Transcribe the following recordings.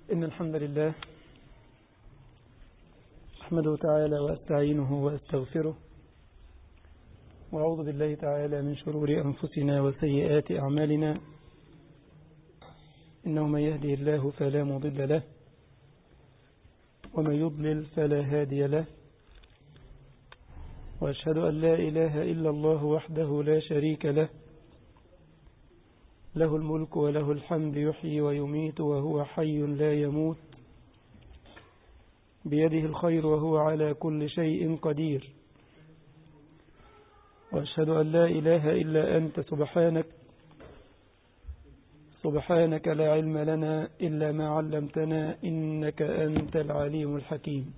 إن الحمد لله أحمده تعالى وأستعينه وأستغفره وأعوذ بالله تعالى من شرور أنفسنا وسيئات أعمالنا إنه من يهدي الله فلا مضل له ومن يضلل فلا هادي له وأشهد أن لا إله إلا الله وحده لا شريك له له الملك وله الحمد يحيي ويميت وهو حي لا يموت بيده الخير وهو على كل شيء قدير وأشهد أن لا إله إلا أنت سبحانك سبحانك لا علم لنا إلا ما علمتنا إنك أنت العليم الحكيم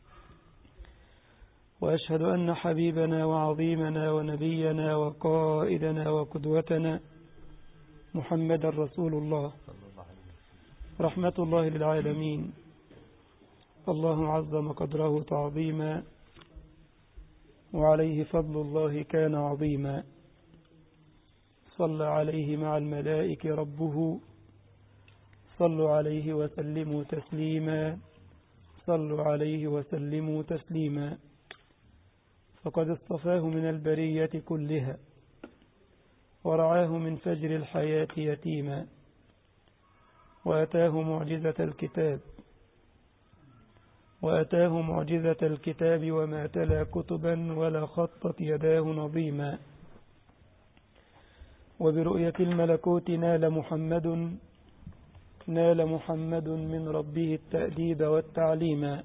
وأشهد أن حبيبنا وعظيمنا ونبينا وقائدنا وقدوتنا محمد رسول الله رحمة الله للعالمين الله عظم قدره تعظيما وعليه فضل الله كان عظيما صلى عليه مع الملائكة ربه صلوا عليه وسلموا تسليما صلوا عليه وسلموا تسليما فقد اصطفاه من البرية كلها ورعاه من فجر الحياة يتيما وأتاه معجزة الكتاب وأتاه معجزة الكتاب وما تلا كتبا ولا خطت يداه نظيما وبرؤية الملكوت نال محمد نال محمد من ربه التأديب والتعليم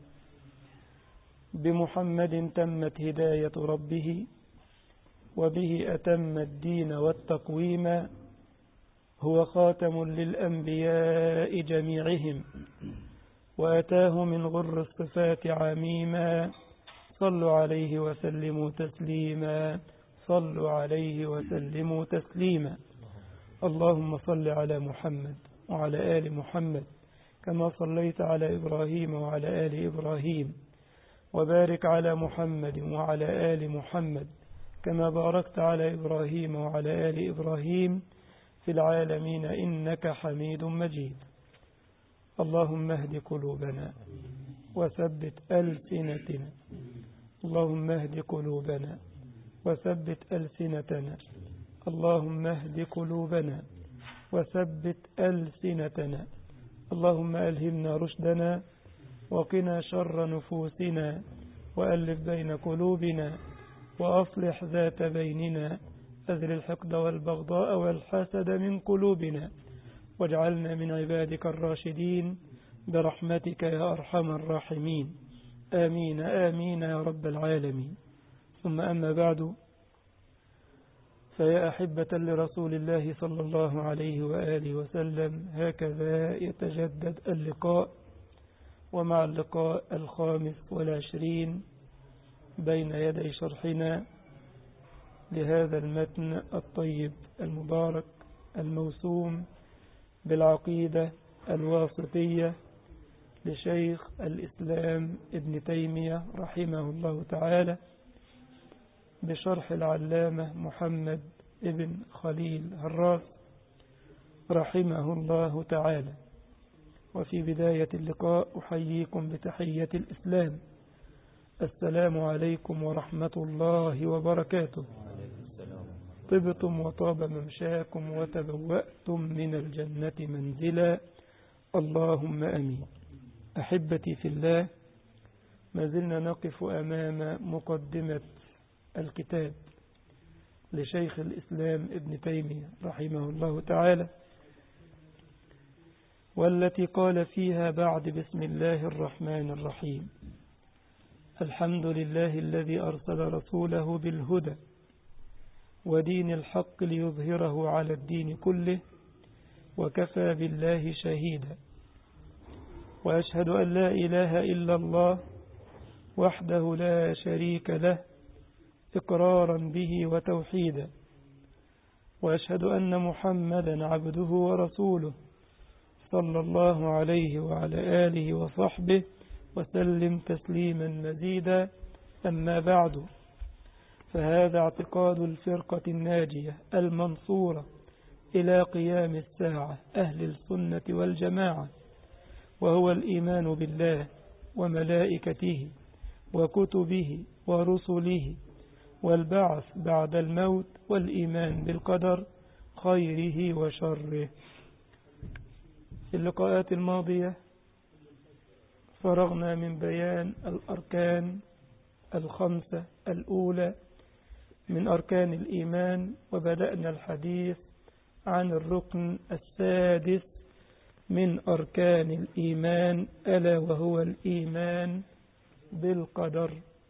بمحمد تمت هداية ربه وبه أتم الدين والتقويم هو خاتم للأنبياء جميعهم وأتاه من غر الصفات عميما صلوا عليه وسلموا تسليما صلوا عليه وسلموا تسليما اللهم صل على محمد وعلى آل محمد كما صليت على إبراهيم وعلى آل إبراهيم وبارك على محمد وعلى آل محمد كما باركت على إبراهيم وعلى آل إبراهيم في العالمين إنك حميد مجيد اللهم اهد قلوبنا وثبت ألسنتنا اللهم اهد قلوبنا وثبت ألسنتنا اللهم اهد قلوبنا وثبت ألسنتنا اللهم ألهمنا رشدنا وقنا شر نفوسنا وألف بين قلوبنا وأصلح ذات بيننا أذل الحقد والبغضاء والحسد من قلوبنا واجعلنا من عبادك الراشدين برحمتك يا أرحم الراحمين آمين آمين يا رب العالمين ثم أما بعد فيا أحبة لرسول الله صلى الله عليه وآله وسلم هكذا يتجدد اللقاء ومع اللقاء الخامس والعشرين بين يدي شرحنا لهذا المتن الطيب المبارك الموسوم بالعقيدة الواسطية لشيخ الإسلام ابن تيمية رحمه الله تعالى بشرح العلامة محمد ابن خليل هراس رحمه الله تعالى وفي بداية اللقاء أحييكم بتحية الإسلام السلام عليكم ورحمة الله وبركاته طبتم وطاب ممشاكم وتبوأتم من الجنة منزلا اللهم أمين أحبتي في الله ما زلنا نقف أمام مقدمة الكتاب لشيخ الإسلام ابن تيمية رحمه الله تعالى والتي قال فيها بعد بسم الله الرحمن الرحيم الحمد لله الذي أرسل رسوله بالهدى ودين الحق ليظهره على الدين كله وكفى بالله شهيدا وأشهد أن لا إله إلا الله وحده لا شريك له إقرارا به وتوحيدا وأشهد أن محمدا عبده ورسوله صلى الله عليه وعلى آله وصحبه وسلم تسليما مزيدا أما بعد فهذا اعتقاد الفرقة الناجية المنصورة إلى قيام الساعة أهل السنة والجماعة وهو الإيمان بالله وملائكته وكتبه ورسله والبعث بعد الموت والإيمان بالقدر خيره وشره في اللقاءات الماضية فرغنا من بيان الأركان الخمسة الأولى من أركان الإيمان وبدأنا الحديث عن الركن السادس من أركان الإيمان ألا وهو الإيمان بالقدر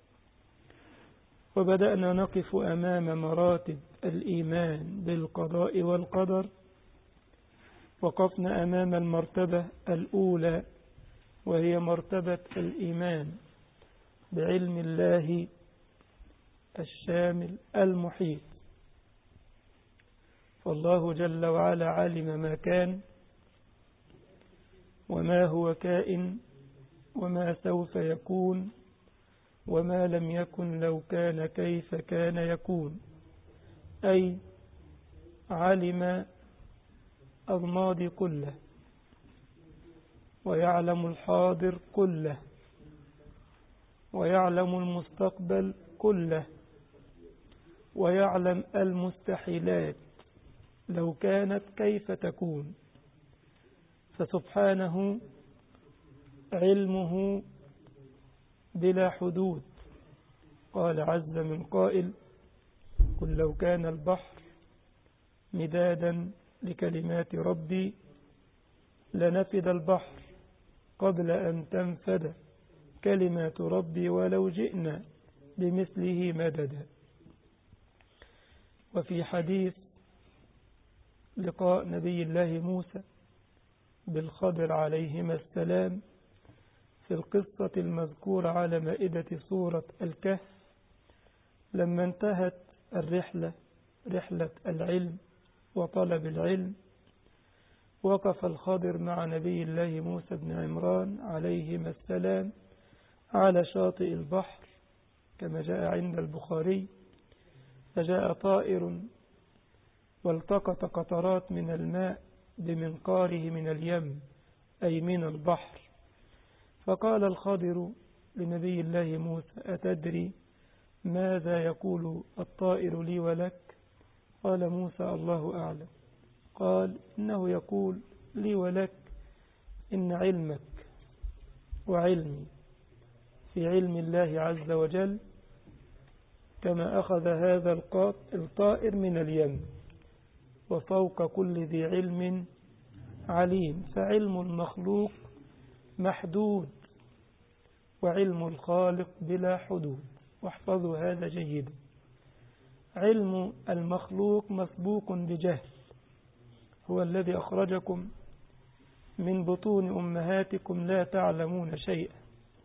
وبدأنا نقف أمام مراتب الإيمان بالقضاء والقدر وقفنا أمام المرتبة الأولى وهي مرتبة الإيمان بعلم الله الشامل المحيط فالله جل وعلا علم ما كان وما هو كائن وما سوف يكون وما لم يكن لو كان كيف كان يكون أي علم الماضي كله ويعلم الحاضر كله ويعلم المستقبل كله ويعلم المستحيلات لو كانت كيف تكون فسبحانه علمه بلا حدود قال عز من قائل قل لو كان البحر مدادا لكلمات ربي لنفد البحر قبل أن تنفد كلمات ربي ولو جئنا بمثله مددا وفي حديث لقاء نبي الله موسى بالخضر عليهما السلام في القصة المذكورة على مائدة سورة الكهف لما انتهت الرحلة رحلة العلم وطلب العلم وقف الخضر مع نبي الله موسى بن عمران عليهما السلام على شاطئ البحر كما جاء عند البخاري فجاء طائر والتقط قطرات من الماء بمنقاره من اليم أي من البحر فقال الخضر لنبي الله موسى أتدري ماذا يقول الطائر لي ولك قال موسى الله أعلم قال إنه يقول لي ولك إن علمك وعلمي في علم الله عز وجل كما أخذ هذا الطائر من اليم وفوق كل ذي علم عليم فعلم المخلوق محدود وعلم الخالق بلا حدود واحفظوا هذا جيدا علم المخلوق مسبوق بجهل هو الذي أخرجكم من بطون أمهاتكم لا تعلمون شيئا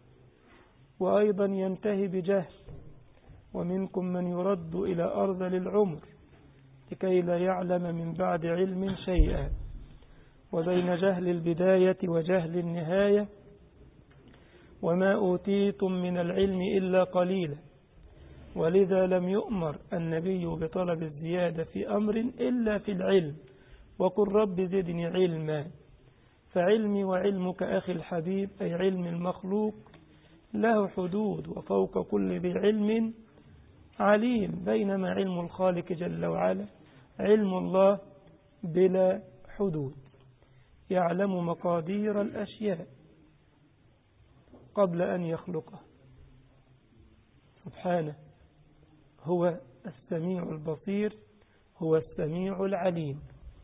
وأيضا ينتهي بجهل ومنكم من يرد إلى أرض للعمر لكي لا يعلم من بعد علم شيئا وبين جهل البداية وجهل النهاية وما أوتيتم من العلم إلا قليلا ولذا لم يؤمر النبي بطلب الزيادة في أمر إلا في العلم وقل رب زدني علما فعلمي وعلمك أخي الحبيب أي علم المخلوق له حدود وفوق كل ذي علم عليم بينما علم الخالق جل وعلا علم الله بلا حدود يعلم مقادير الأشياء قبل أن يخلقه سبحانه هو السميع البصير هو السميع العليم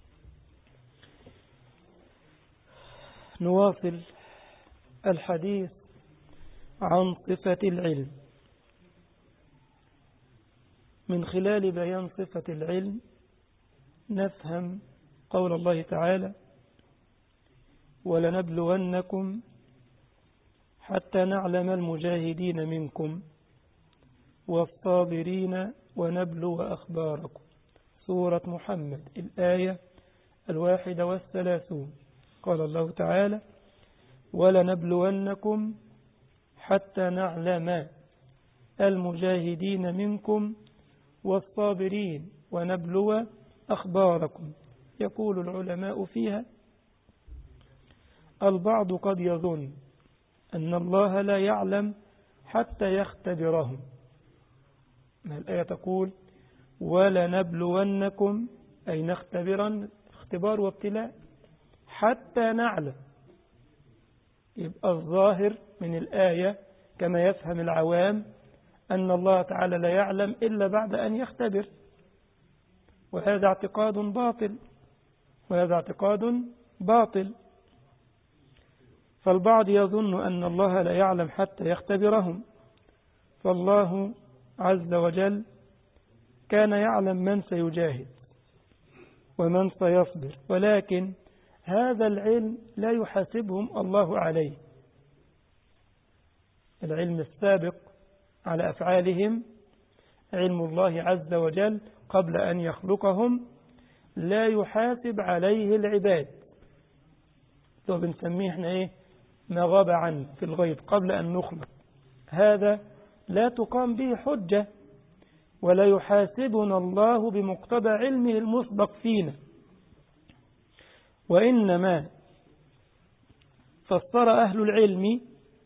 نواصل الحديث عن صفة العلم من خلال بيان صفة العلم نفهم قول الله تعالى ولنبلونكم حتى نعلم المجاهدين منكم والصابرين ونبلو أخباركم سورة محمد الآية الواحدة والثلاثون قال الله تعالى ولنبلونكم حتى نعلم المجاهدين منكم والصابرين ونبلو أخباركم يقول العلماء فيها البعض قد يظن أن الله لا يعلم حتى يختبرهم ما الآية تقول ولنبلونكم أي نختبرا اختبار وابتلاء حتى نعلم يبقى الظاهر من الآية كما يفهم العوام أن الله تعالى لا يعلم إلا بعد أن يختبر وهذا اعتقاد باطل وهذا اعتقاد باطل فالبعض يظن أن الله لا يعلم حتى يختبرهم فالله عز وجل كان يعلم من سيجاهد ومن سيصبر ولكن هذا العلم لا يحاسبهم الله عليه العلم السابق على أفعالهم علم الله عز وجل قبل أن يخلقهم لا يحاسب عليه العباد لو بنسميه احنا ايه ما غاب عنه في الغيب قبل أن نخلق هذا لا تقام به حجة ولا يحاسبنا الله بمقتضى علمه المسبق فينا وإنما فسر أهل العلم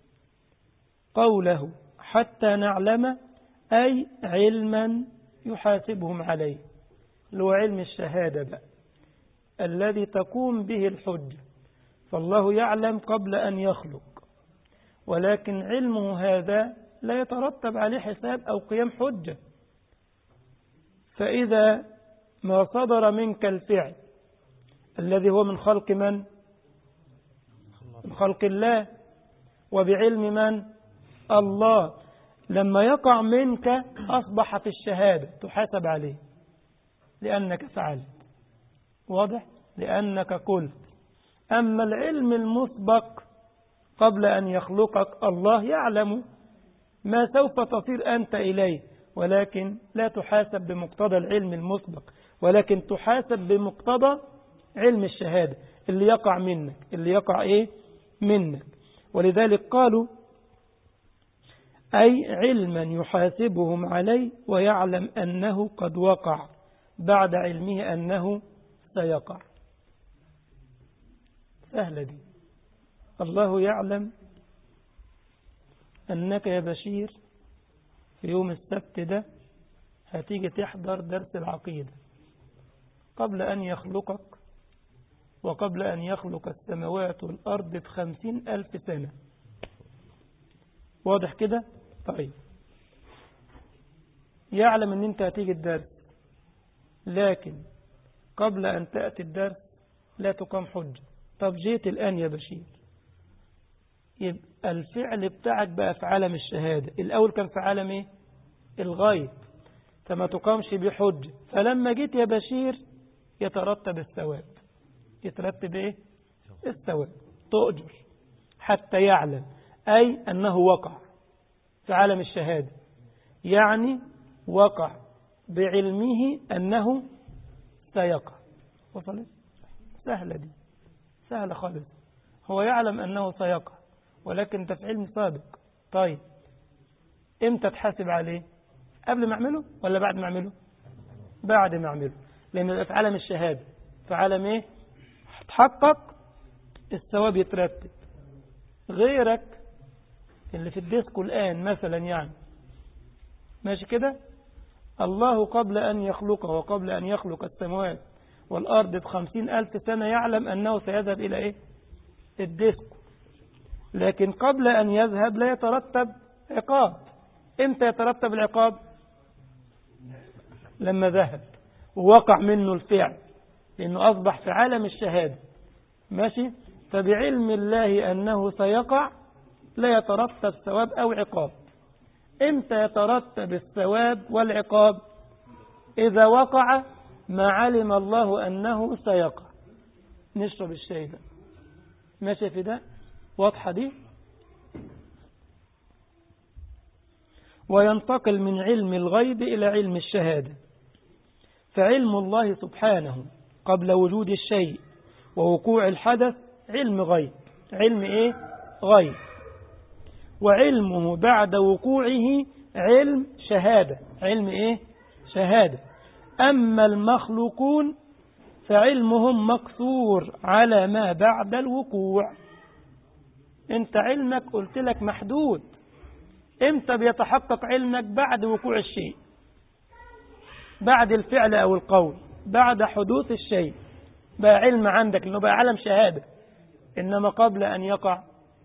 قوله حتى نعلم أي علما يحاسبهم عليه اللي هو علم الشهادة بقى الذي تقوم به الحجة فالله يعلم قبل أن يخلق ولكن علمه هذا لا يترتب عليه حساب أو قيام حجة فإذا ما صدر منك الفعل الذي هو من خلق من من خلق الله وبعلم من الله لما يقع منك أصبح في الشهادة تحاسب عليه لأنك فعلت واضح لأنك قلت أما العلم المسبق قبل أن يخلقك الله يعلم ما سوف تصير أنت إليه ولكن لا تحاسب بمقتضى العلم المسبق ولكن تحاسب بمقتضى علم الشهادة اللي يقع منك اللي يقع إيه منك ولذلك قالوا أي علما يحاسبهم عليه ويعلم أنه قد وقع بعد علمه أنه سيقع سهلة دي الله يعلم أنك يا بشير في يوم السبت ده هتيجي تحضر درس العقيدة قبل أن يخلقك وقبل أن يخلق السماوات والأرض بخمسين ألف سنة واضح كده طيب يعلم أن أنت هتيجي الدرس لكن قبل أن تأتي الدرس لا تقام حجة طب جيت الآن يا بشير يبقى الفعل بتاعك بقى في عالم الشهادة الأول كان في عالم إيه الغيب فما تقامش بحجة فلما جيت يا بشير يترتب الثواب يترتب إيه الثواب تؤجر حتى يعلم أي أنه وقع في عالم الشهادة يعني وقع بعلمه أنه سيقع وصلت سهلة دي سهلة خالص هو يعلم أنه سيقع ولكن ده في علم سابق طيب امتى تحاسب عليه قبل ما اعمله ولا بعد ما اعمله بعد ما اعمله لان في عالم الشهاده في عالم ايه تحقق الثواب يترتب غيرك اللي في الديسكو الان مثلا يعني ماشي كده الله قبل أن يخلقه وقبل أن يخلق السماوات والأرض بخمسين ألف سنة يعلم أنه سيذهب إلى إيه الديسكو لكن قبل أن يذهب لا يترتب عقاب إمتى يترتب العقاب لما ذهب ووقع منه الفعل لأنه أصبح في عالم الشهادة ماشي فبعلم الله أنه سيقع لا يترتب ثواب أو عقاب إمتى يترتب الثواب والعقاب إذا وقع ما علم الله أنه سيقع نشرب الشاي ده ماشي في ده واضحة دي وينتقل من علم الغيب إلى علم الشهادة فعلم الله سبحانه قبل وجود الشيء ووقوع الحدث علم غيب علم إيه؟ غيب وعلمه بعد وقوعه علم شهادة علم إيه؟ شهادة أما المخلوقون فعلمهم مقصور على ما بعد الوقوع انت علمك قلت لك محدود امتى بيتحقق علمك بعد وقوع الشيء بعد الفعل او القول بعد حدوث الشيء بقى علم عندك انه بقى علم شهادة انما قبل ان يقع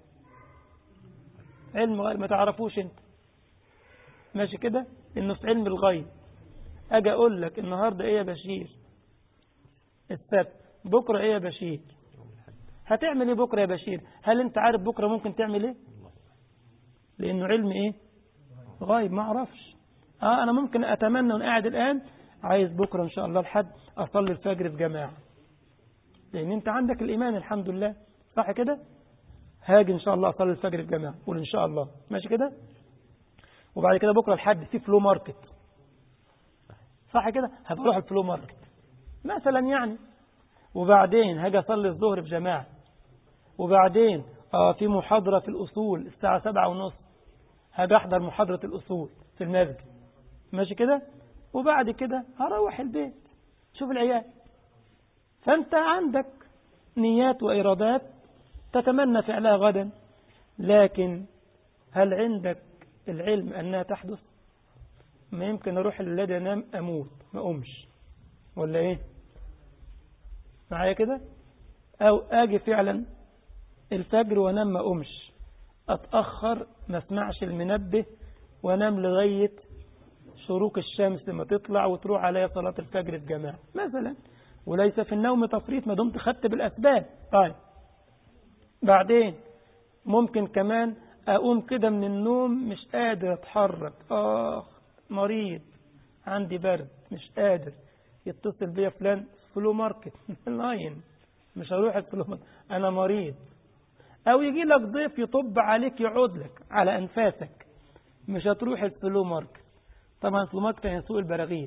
علم غير ما تعرفوش انت ماشي كده انه في علم الغيب اجي اقول لك النهاردة ايه يا بشير السبت بكرة ايه يا بشير هتعمل ايه بكرة يا بشير هل انت عارف بكرة ممكن تعمل ايه لانه علم ايه غايب ما اعرفش اه انا ممكن اتمنى وانا قاعد الان عايز بكرة ان شاء الله لحد اصلي الفجر في جماعة لان انت عندك الايمان الحمد لله صح كده هاجي ان شاء الله اصلي الفجر في جماعة قول ان شاء الله ماشي كده وبعد كده بكرة لحد في فلو ماركت صح كده هتروح الفلو ماركت مثلا يعني وبعدين هاجي اصلي الظهر في جماعة وبعدين اه في محاضرة في الأصول الساعة سبعة ونص هاجي أحضر محاضرة الأصول في المسجد ماشي كده وبعد كده هروح البيت شوف العيال فأنت عندك نيات وإرادات تتمنى فعلها غدا لكن هل عندك العلم أنها تحدث ما يمكن أروح الليل أنام أموت ما أمش ولا إيه معايا كده أو أجي فعلا الفجر وانام ما أمش أتأخر ما اسمعش المنبه وانام لغاية شروق الشمس ما تطلع وتروح عليا صلاة الفجر في جماعة مثلا وليس في النوم تفريط ما دمت خدت بالأسباب طيب بعدين ممكن كمان أقوم كده من النوم مش قادر أتحرك آه مريض عندي برد مش قادر يتصل بيا فلان فلو ماركت لاين مش هروح الفلو ماركت أنا مريض أو يجي لك ضيف يطب عليك يعود لك على أنفاسك مش هتروح الفلو ماركت طبعا الفلو ماركت هي سوق البراغيث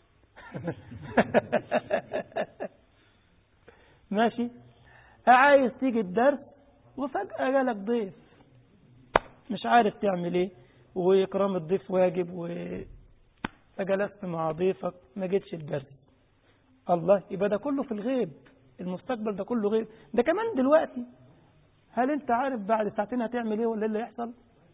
ماشي عايز تيجي الدرس وفجأة جالك ضيف مش عارف تعمل ايه وإكرام الضيف واجب و فجلست مع ضيفك ما جيتش الدرس الله يبقى ده كله في الغيب المستقبل ده كله غيب ده كمان دلوقتي هل انت عارف بعد ساعتين هتعمل ايه ولا ايه اللي يحصل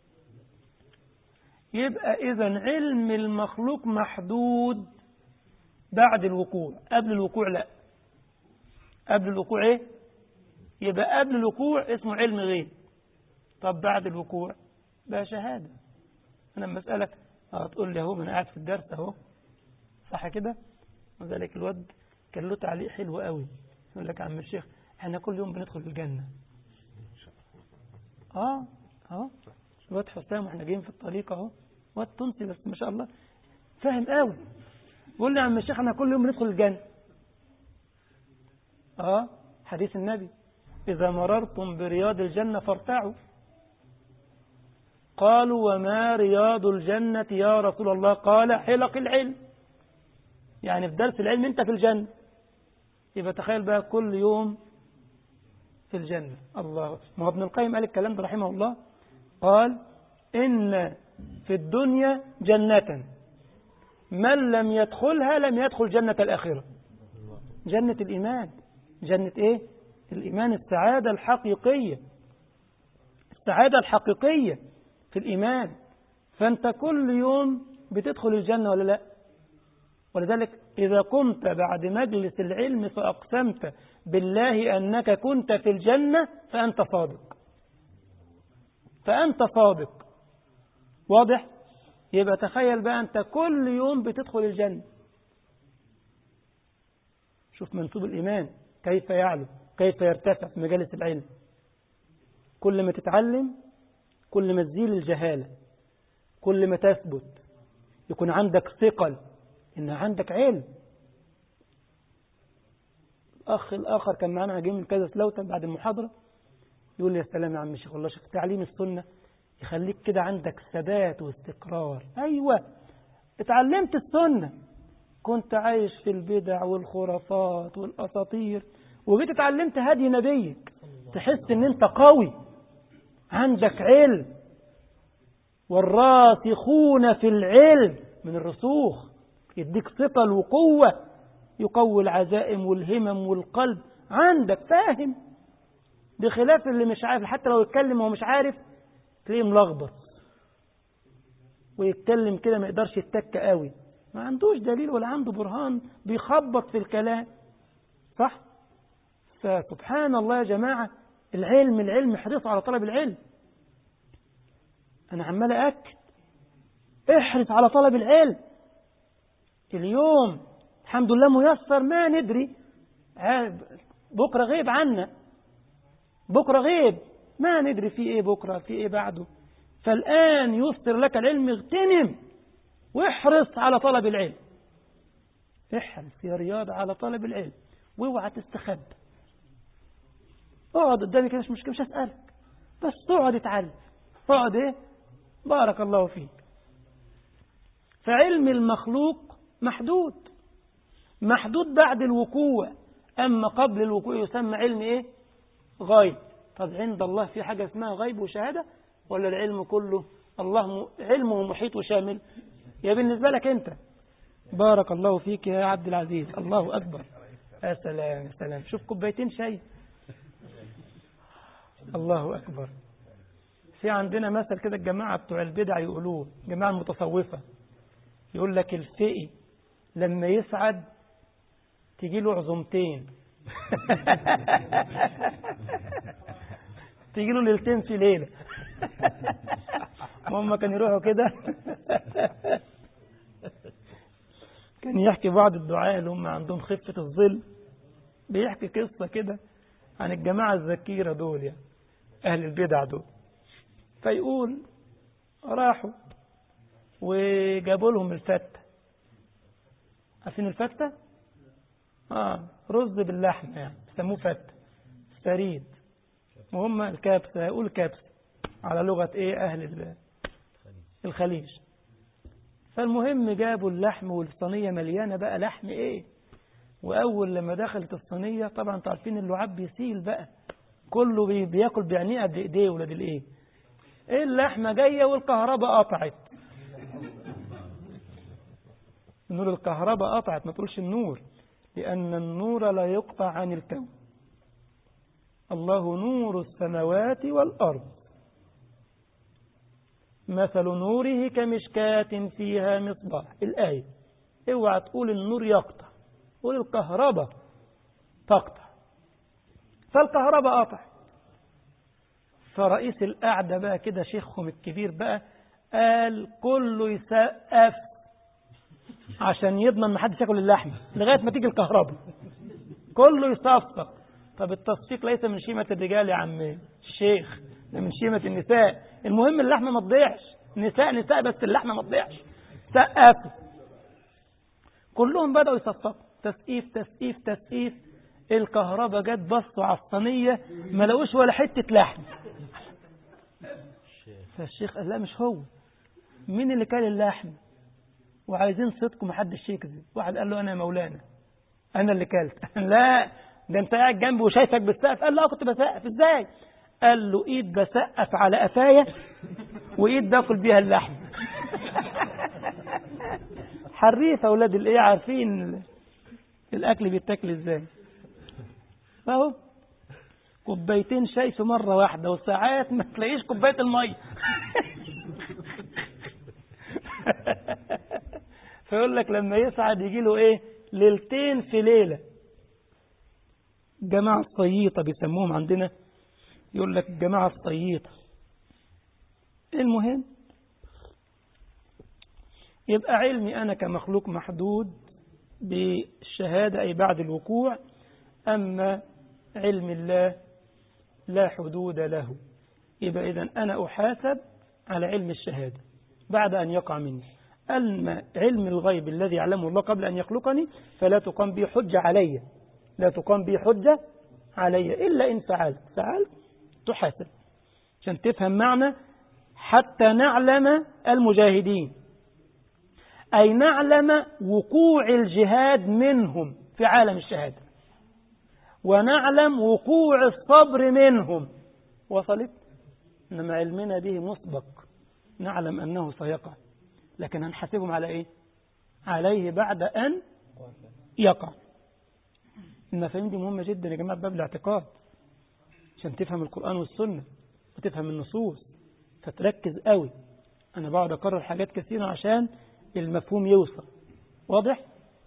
يبقى اذا علم المخلوق محدود بعد الوقوع قبل الوقوع لا قبل الوقوع ايه يبقى قبل الوقوع اسمه علم غيب طب بعد الوقوع بقى شهادة انا لما اسالك هتقول لي اهو من قاعد في الدرس اهو صح كده وذلك الواد كان له تعليق حلو قوي يقول لك يا عم الشيخ احنا كل يوم بندخل الجنة اه اه الواد حسام واحنا جايين في الطريق اهو واد تونسي بس ما شاء الله فاهم قوي بيقول لي يا عم الشيخ احنا كل يوم بندخل الجنة اه حديث النبي إذا مررتم برياض الجنة فارتعوا قالوا وما رياض الجنة يا رسول الله قال حلق العلم يعني في درس العلم انت في الجنة يبقى تخيل بقى كل يوم في الجنة الله ما هو ابن القيم قال الكلام ده رحمه الله قال إن في الدنيا جنة من لم يدخلها لم يدخل جنة الآخرة جنة الإيمان جنة إيه الإيمان السعادة الحقيقية السعادة الحقيقية في الإيمان فأنت كل يوم بتدخل الجنة ولا لا ولذلك إذا قمت بعد مجلس العلم فأقسمت بالله أنك كنت في الجنة فأنت صادق فأنت صادق واضح يبقى تخيل بقى أنت كل يوم بتدخل الجنة شوف منسوب الإيمان كيف يعلو كيف يرتفع في مجالس العلم كل ما تتعلم كل ما تزيل الجهالة كل ما تثبت يكون عندك ثقل إن عندك علم الأخ الآخر كان معنا جاي من كذا سلوتن بعد المحاضرة يقول لي يا سلام يا عم الشيخ والله شيخ تعليم السنة يخليك كده عندك ثبات واستقرار أيوة اتعلمت السنة كنت عايش في البدع والخرافات والأساطير وجيت اتعلمت هدي نبيك تحس ان انت قوي عندك علم والراسخون في العلم من الرسوخ يديك ثقل وقوة يقوي العزائم والهمم والقلب عندك فاهم بخلاف اللي مش عارف حتى لو يتكلم وهو مش عارف تلاقيه ملخبط ويتكلم كده ما يقدرش يتك قوي ما عندوش دليل ولا عنده برهان بيخبط في الكلام صح فسبحان الله يا جماعة العلم العلم حرص على طلب العلم أنا عمال أكد احرص على طلب العلم اليوم الحمد لله ميسر ما ندري بكرة غيب عنا بكرة غيب ما ندري في ايه بكرة في ايه بعده فالآن يسر لك العلم اغتنم واحرص على طلب العلم احرص يا رياض على طلب العلم واوعى تستخبى اقعد قدامي كده مش مشكلة مش هسألك بس تقعد اتعلم اقعد ايه بارك الله فيك فعلم المخلوق محدود محدود بعد الوقوع أما قبل الوقوع يسمى علم إيه غيب طب عند الله في حاجة اسمها غيب وشهادة ولا العلم كله الله علمه محيط وشامل يا بالنسبة لك أنت بارك الله فيك يا عبد العزيز الله أكبر يا سلام يا سلام شوف كوبايتين شاي الله أكبر في عندنا مثل كده الجماعة بتوع البدع يقولوه جماعة المتصوفة يقول لك الفقي لما يسعد تجي له عزومتين تجي له ليلتين في ليلة هم كانوا يروحوا كده كان يحكي بعض الدعاء اللي هم عندهم خفة الظل بيحكي قصة كده عن الجماعة الذكيرة دول يعني أهل البدع دول فيقول راحوا وجابوا لهم الفتة عارفين الفتة؟ آه رز باللحمة يعني بيسموه فتة فريد وهم الكبسة يقول كبسة على لغة ايه أهل الخليج فالمهم جابوا اللحم والصينية مليانة بقى لحم ايه وأول لما دخلت الصينية طبعا انتوا عارفين اللعاب بيسيل بقى كله بي بياكل بيعنيها بإيديه ولاد الإيه إيه اللحمة جاية والكهرباء قطعت نور الكهرباء قطعت ما تقولش النور لأن النور لا يقطع عن الكون الله نور السماوات والأرض مثل نوره كمشكاة فيها مصباح الآية اوعى تقول النور يقطع قول الكهرباء تقطع فالكهرباء قطع فرئيس القعدة بقى كده شيخهم الكبير بقى قال كله يسقف عشان يضمن ما حدش ياكل اللحمه لغايه ما تيجي الكهرباء كله يصفق طب التصفيق ليس من شيمه الرجال يا عم الشيخ ده من شيمه النساء المهم اللحمه ما تضيعش نساء نساء بس اللحمه ما تضيعش سقفوا كلهم بدأوا يصفقوا تسقيف تسقيف تسقيف الكهرباء جت بصوا على الصينية ما لقوش ولا حتة لحم فالشيخ قال لا مش هو مين اللي كان اللحم وعايزين صدق محدش يكذب واحد قال له انا يا مولانا انا اللي كلت لا ده انت قاعد جنبي وشايفك بتسقف قال له اه كنت بسقف ازاي قال له ايد بسقف على قفايا وايد باكل بيها اللحم حريف اولاد الايه عارفين الاكل بيتاكل ازاي اهو كوبايتين شاي في مره واحده وساعات ما تلاقيش كوبايه الميه فيقول لك لما يسعد يجي له ايه ليلتين في ليله جماعه الصييطه بيسموهم عندنا يقول لك جماعه الصييطه المهم يبقى علمي أنا كمخلوق محدود بالشهادة أي بعد الوقوع أما علم الله لا حدود له يبقى إذا أنا أحاسب على علم الشهادة بعد أن يقع مني أما علم الغيب الذي يعلمه الله قبل أن يخلقني فلا تقام به حجة علي لا تقام به حجة علي إلا إن فعلت فعلت تحاسب عشان تفهم معنى حتى نعلم المجاهدين أي نعلم وقوع الجهاد منهم في عالم الشهادة ونعلم وقوع الصبر منهم وصلت إنما علمنا به مسبق نعلم أنه سيقع لكن هنحاسبهم على إيه عليه بعد أن يقع المفاهيم دي مهمة جدا يا جماعة باب الاعتقاد عشان تفهم القرآن والسنة وتفهم النصوص فتركز قوي أنا بقعد أكرر حاجات كثيرة عشان المفهوم يوصل واضح؟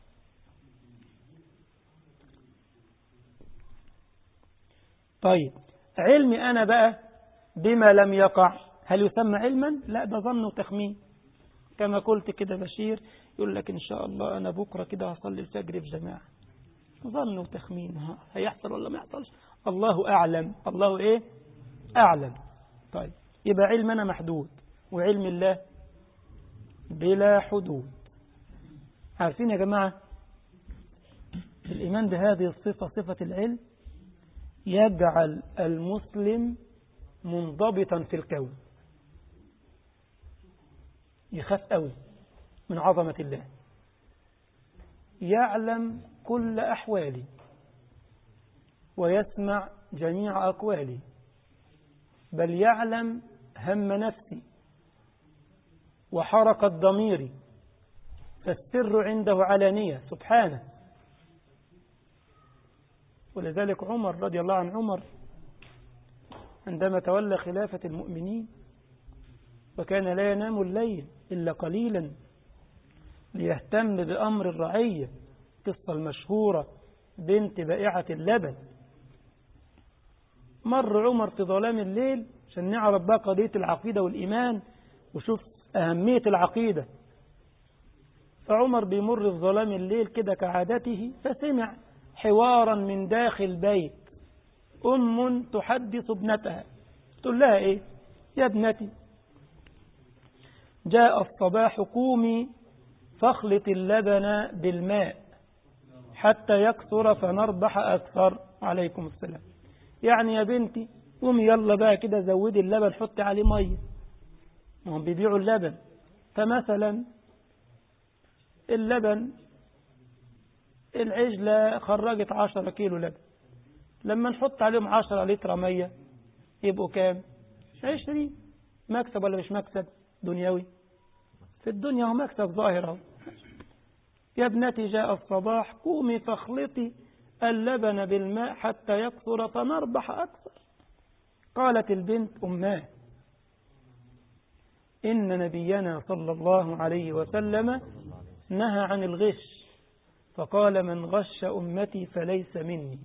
طيب علمي أنا بقى بما لم يقع هل يسمى علما؟ لا ده ظن وتخمين كما قلت كده بشير يقول لك إن شاء الله أنا بكرة كده هصلي الفجر في جماعة ظن وتخمين هيحصل ولا ما يحصلش الله أعلم الله إيه أعلم طيب يبقى علمنا محدود وعلم الله بلا حدود عارفين يا جماعة الإيمان بهذه الصفة صفة العلم يجعل المسلم منضبطا في الكون يخاف قوي من عظمة الله يعلم كل أحوالي ويسمع جميع أقوالي بل يعلم هم نفسي وحركة ضميري فالسر عنده علانية سبحانه ولذلك عمر رضي الله عن عمر عندما تولى خلافة المؤمنين وكان لا ينام الليل إلا قليلا ليهتم بأمر الرعية قصة المشهورة بنت بائعة اللبن مر عمر في ظلام الليل عشان نعرف بقى قضية العقيدة والإيمان وشوف أهمية العقيدة فعمر بيمر في ظلام الليل كده كعادته فسمع حوارا من داخل بيت أم تحدث ابنتها تقول لها إيه يا ابنتي جاء الصباح قومي فاخلط اللبن بالماء حتى يكثر فنربح أكثر عليكم السلام يعني يا بنتي قومي يلا بقى كده زودي اللبن حطي عليه مية هم بيبيعوا اللبن فمثلا اللبن العجلة خرجت عشرة كيلو لبن لما نحط عليهم عشرة لتر مية يبقوا كام عشرين مكسب ولا مش مكسب دنيوي في الدنيا هو مكسب ظاهر اهو يا ابنتي جاء الصباح قومي فاخلطي اللبن بالماء حتى يكثر فنربح أكثر قالت البنت أماه إن نبينا صلى الله عليه وسلم نهى عن الغش فقال من غش أمتي فليس مني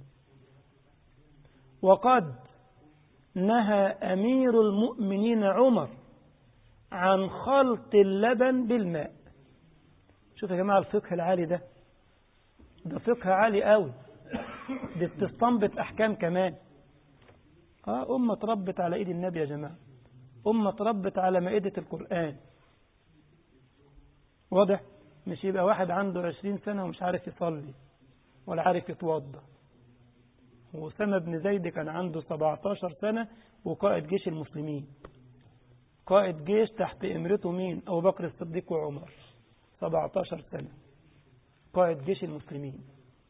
وقد نهى أمير المؤمنين عمر عن خلط اللبن بالماء شوف يا جماعة الفقه العالي ده ده فقه عالي قوي دي بتستنبط أحكام كمان آه أمة تربت على إيد النبي يا جماعة أمة تربت على مائدة القرآن واضح مش يبقى واحد عنده عشرين سنة ومش عارف يصلي ولا عارف يتوضى وأسامة بن زيد كان عنده 17 سنة وقائد جيش المسلمين قائد جيش تحت إمرته مين أبو بكر الصديق وعمر 17 سنة قائد جيش المسلمين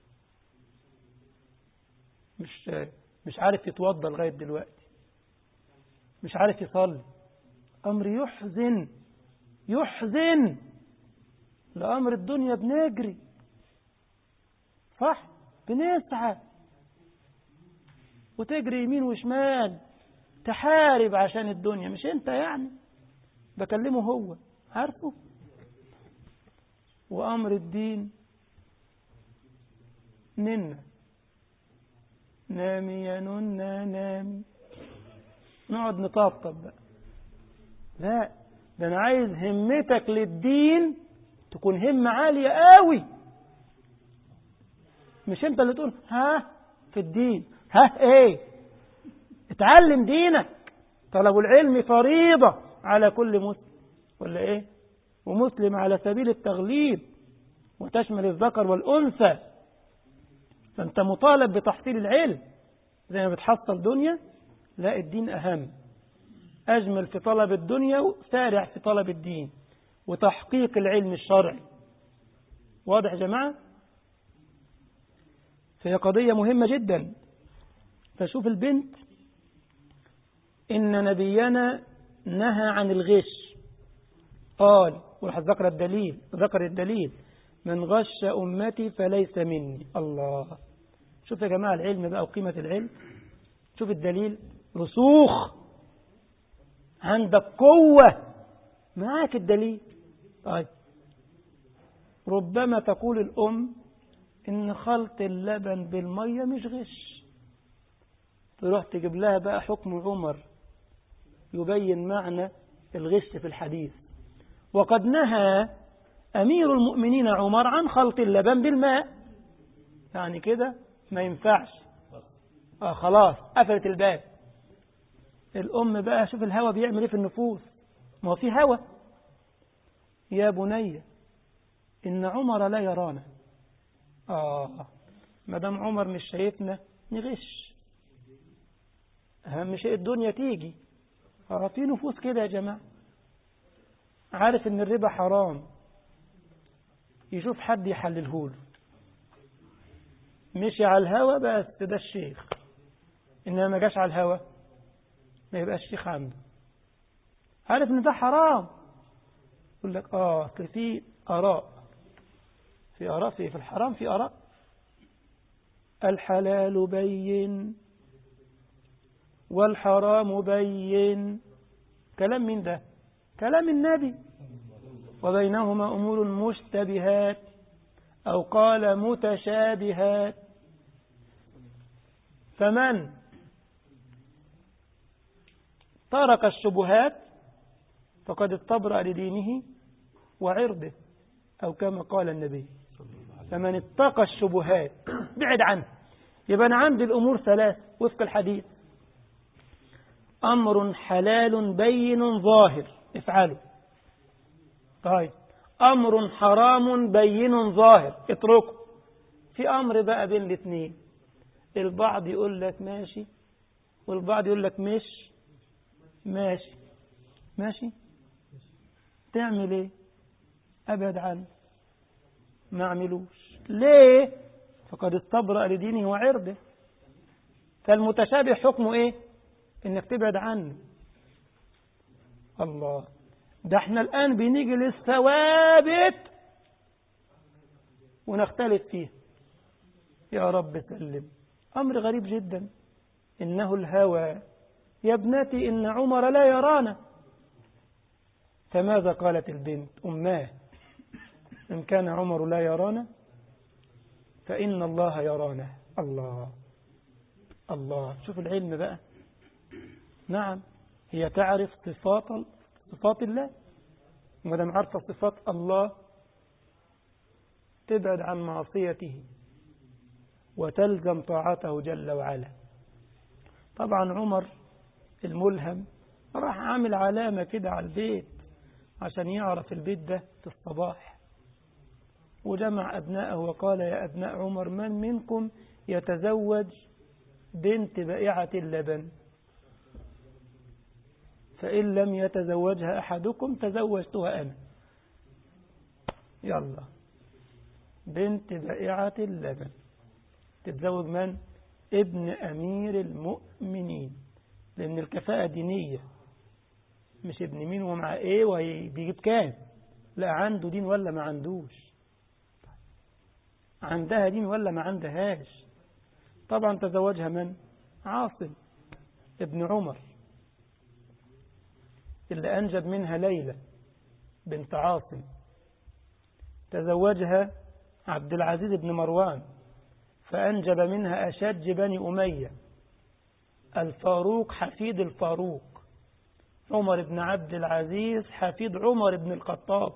مش مش عارف يتوضى لغاية دلوقتي مش عارف يصلي أمر يحزن يحزن لأمر الدنيا بنجري صح بنسعى وتجري يمين وشمال تحارب عشان الدنيا مش انت يعني بكلمه هو عارفه وأمر الدين ننا نامي يا ننا نامي نقعد نطبطب بقى لا ده انا عايز همتك للدين تكون همة عالية قوي مش انت اللي تقول ها في الدين ها ايه اتعلم دينك طلب العلم فريضة على كل مسلم ولا ايه ومسلم على سبيل التغليب وتشمل الذكر والأنثى فأنت مطالب بتحصيل العلم زي ما بتحصل دنيا لا الدين أهم أجمل في طلب الدنيا وسارع في طلب الدين وتحقيق العلم الشرعي واضح يا جماعة فهي قضية مهمة جدا فشوف البنت إن نبينا نهى عن الغش قال وراح ذكر الدليل ذكر الدليل من غش أمتي فليس مني الله شوف يا جماعة العلم بقى وقيمة العلم شوف الدليل رسوخ عندك قوة معاك الدليل طيب ربما تقول الأم إن خلط اللبن بالمية مش غش تروح تجيب لها بقى حكم عمر يبين معنى الغش في الحديث وقد نهى أمير المؤمنين عمر عن خلط اللبن بالماء يعني كده ما ينفعش آه خلاص قفلت الباب الأم بقى شوف الهوى بيعمل ايه في النفوس ما هو في هوى يا بني إن عمر لا يرانا آه ما دام عمر مش شايفنا نغش أهم شيء الدنيا تيجي آه في نفوس كده يا جماعة عارف إن الربا حرام يشوف حد يحلله له مشي على الهوى بس ده الشيخ إنما ما جاش على الهوى ما يبقاش شيخ عنده عارف إن ده حرام يقول لك آه أصل في آراء في آراء في, في الحرام في آراء الحلال بين والحرام بين كلام من ده كلام النبي وبينهما أمور مشتبهات أو قال متشابهات فمن ترك الشبهات فقد استبرأ لدينه وعرضه أو كما قال النبي فمن اتقى الشبهات بعد عنه يبقى أنا عندي الأمور ثلاث وفق الحديث أمر حلال بين ظاهر افعله طيب أمر حرام بين ظاهر اتركه في أمر بقى بين الاثنين البعض يقول لك ماشي والبعض يقول لك مش ماشي ماشي تعمل ايه أبعد عنه ما عملوش ليه فقد استبرأ لدينه وعرضه فالمتشابه حكمه ايه انك تبعد عنه الله ده احنا الآن بنيجي للثوابت ونختلف فيه يا رب سلم أمر غريب جدا إنه الهوى يا ابنتي إن عمر لا يرانا فماذا قالت البنت أماه إن كان عمر لا يرانا فإن الله يرانا الله الله شوف العلم بقى نعم هي تعرف صفات صفات الله ما دام عارفه صفات الله تبعد عن معصيته وتلزم طاعته جل وعلا طبعا عمر الملهم راح عامل علامة كده على البيت عشان يعرف البيت ده في الصباح وجمع أبناءه وقال يا أبناء عمر من منكم يتزوج بنت بائعة اللبن فإن لم يتزوجها أحدكم تزوجتها أنا يلا بنت بائعة اللبن تتزوج من؟ ابن أمير المؤمنين لأن الكفاءة دينية مش ابن مين ومع ايه وبيجيب كام لا عنده دين ولا ما عندوش عندها دين ولا ما عندهاش طبعا تزوجها من عاصم ابن عمر اللي أنجب منها ليلى بنت عاصم تزوجها عبد العزيز بن مروان فأنجب منها أشج بني أمية الفاروق حفيد الفاروق عمر بن عبد العزيز حفيد عمر بن الخطاب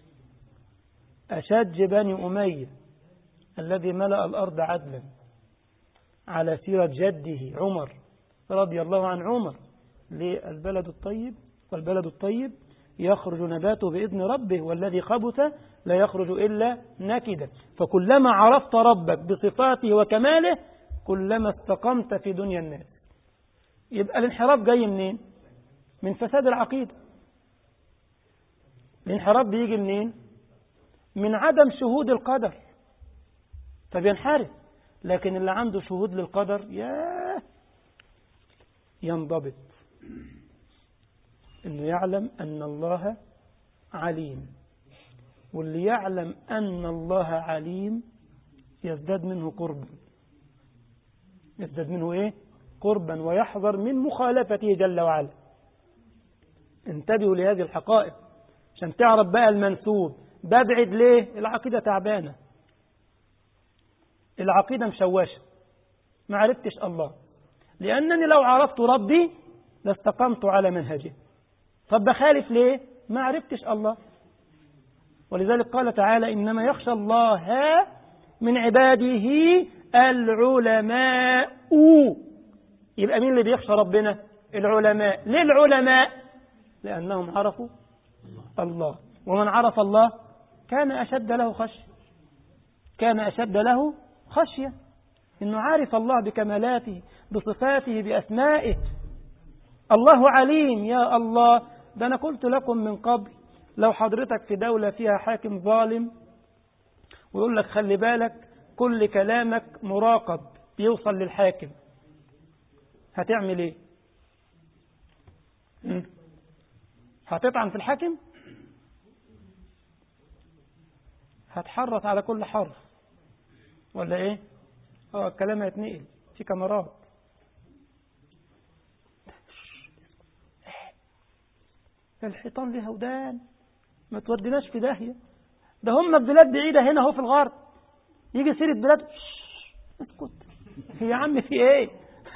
أشج بني أمية الذي ملأ الأرض عدلا على سيرة جده عمر رضي الله عن عمر للبلد الطيب والبلد الطيب يخرج نباته بإذن ربه والذي خبث لا يخرج إلا نكدا فكلما عرفت ربك بصفاته وكماله كلما استقمت في دنيا الناس يبقى الانحراف جاي منين من فساد العقيدة الانحراف بيجي منين من عدم شهود القدر فبينحرف لكن اللي عنده شهود للقدر ياه ينضبط انه يعلم ان الله عليم واللي يعلم ان الله عليم يزداد منه قربا يزداد منه ايه قربا ويحذر من مخالفته جل وعلا انتبهوا لهذه الحقائق عشان تعرف بقى المنسوب ببعد ليه العقيدة تعبانة العقيدة مشوشة ما عرفتش الله لأنني لو عرفت ربي لاستقمت على منهجه طب بخالف ليه ما عرفتش الله ولذلك قال تعالى إنما يخشى الله من عباده العلماء يبقى مين اللي بيخشى ربنا العلماء ليه العلماء لأنهم عرفوا الله ومن عرف الله كان أشد له خشية كان أشد له خشية إنه عارف الله بكمالاته بصفاته بأسمائه الله عليم يا الله ده أنا قلت لكم من قبل لو حضرتك في دولة فيها حاكم ظالم ويقول لك خلي بالك كل كلامك مراقب يوصل للحاكم هتعمل ايه هتطعن في الحاكم هتحرص على كل حرف ولا ايه اه الكلام هيتنقل في كاميرات الحيطان ليها ودان ما توديناش في داهيه ده هم في بلاد بعيده هنا اهو في الغرب يجي سيره بلاد اسكت يا عم في ايه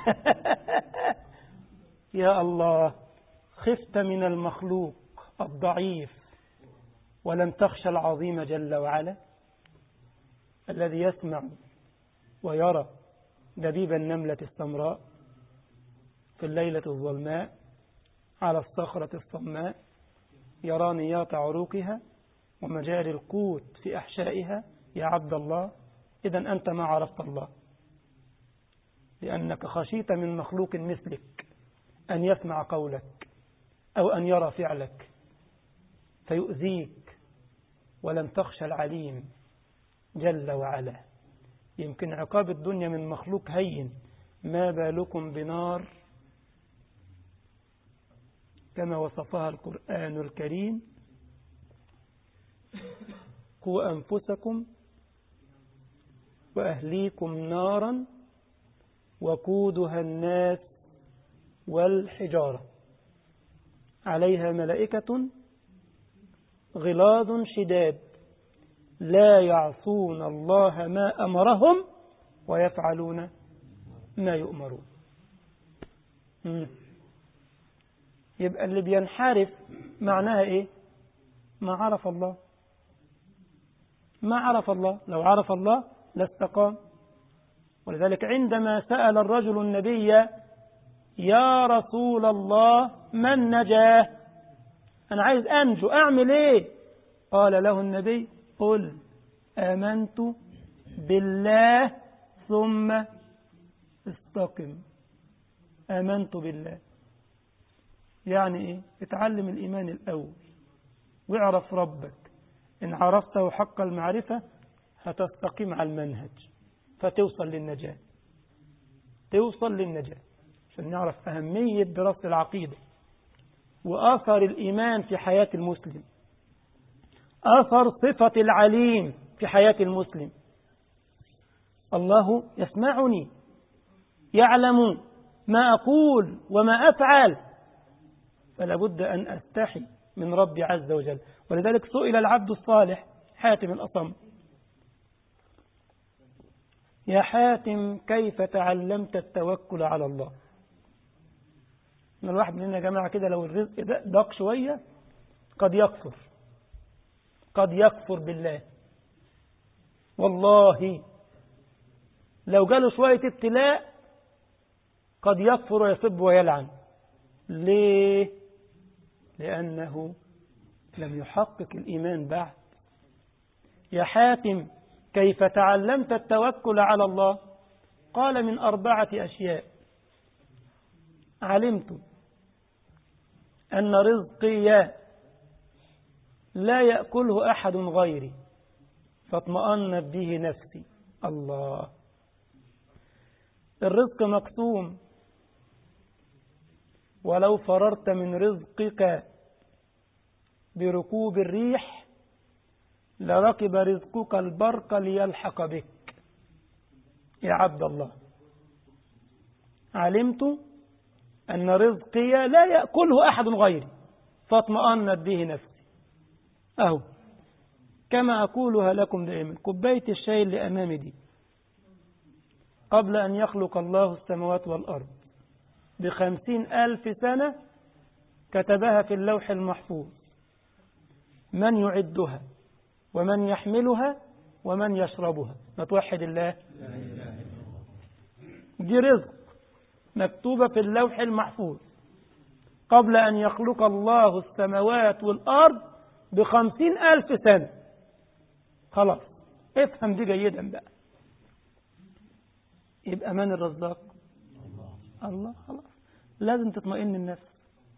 يا الله خفت من المخلوق الضعيف ولم تخشى العظيم جل وعلا الذي يسمع ويرى دبيب النملة السمراء في الليلة الظلماء على الصخرة الصماء يرى نياط عروقها ومجاري القوت في أحشائها يا عبد الله إذا أنت ما عرفت الله لأنك خشيت من مخلوق مثلك أن يسمع قولك أو أن يرى فعلك فيؤذيك ولم تخشى العليم جل وعلا يمكن عقاب الدنيا من مخلوق هين ما بالكم بنار كما وصفها القرآن الكريم قوا أنفسكم وأهليكم نارا وقودها الناس والحجارة عليها ملائكة غلاظ شداد لا يعصون الله ما أمرهم ويفعلون ما يؤمرون يبقى اللي بينحرف معناها ايه ما عرف الله ما عرف الله لو عرف الله لاستقام ولذلك عندما سأل الرجل النبي يا رسول الله من نجاه أنا عايز أنجو أعمل إيه قال له النبي قل آمنت بالله ثم استقم آمنت بالله يعني إيه اتعلم الإيمان الأول واعرف ربك إن عرفته حق المعرفة هتستقيم على المنهج فتوصل للنجاة توصل للنجاة عشان نعرف أهمية دراسة العقيدة وآثر الإيمان في حياة المسلم أثر صفة العليم في حياة المسلم الله يسمعني يعلم ما أقول وما أفعل فلا بد أن أستحي من ربي عز وجل ولذلك سئل العبد الصالح حاتم الأصم يا حاتم كيف تعلمت التوكل على الله ان الواحد مننا يا جماعة كده لو الرزق ده ضاق شوية قد يكفر قد يكفر بالله والله لو جاله شوية ابتلاء قد يكفر ويسب ويلعن ليه لأنه لم يحقق الإيمان بعد يا حاتم كيف تعلمت التوكل على الله قال من أربعة أشياء علمت أن رزقي لا يأكله أحد غيري فاطمأنت به نفسي الله الرزق مقسوم ولو فررت من رزقك بركوب الريح لركب رزقك البرق ليلحق بك يا عبد الله علمت أن رزقي لا يأكله أحد غيري فاطمأنت به نفسي أهو كما أقولها لكم دائما كوباية الشاي اللي أمامي دي قبل أن يخلق الله السماوات والأرض بخمسين ألف سنة كتبها في اللوح المحفوظ من يعدها ومن يحملها ومن يشربها ما توحد الله دي رزق مكتوبة في اللوح المحفوظ قبل أن يخلق الله السماوات والأرض بخمسين ألف سنة خلاص افهم دي جيدا بقى يبقى من الرزاق الله خلاص لازم تطمئن النفس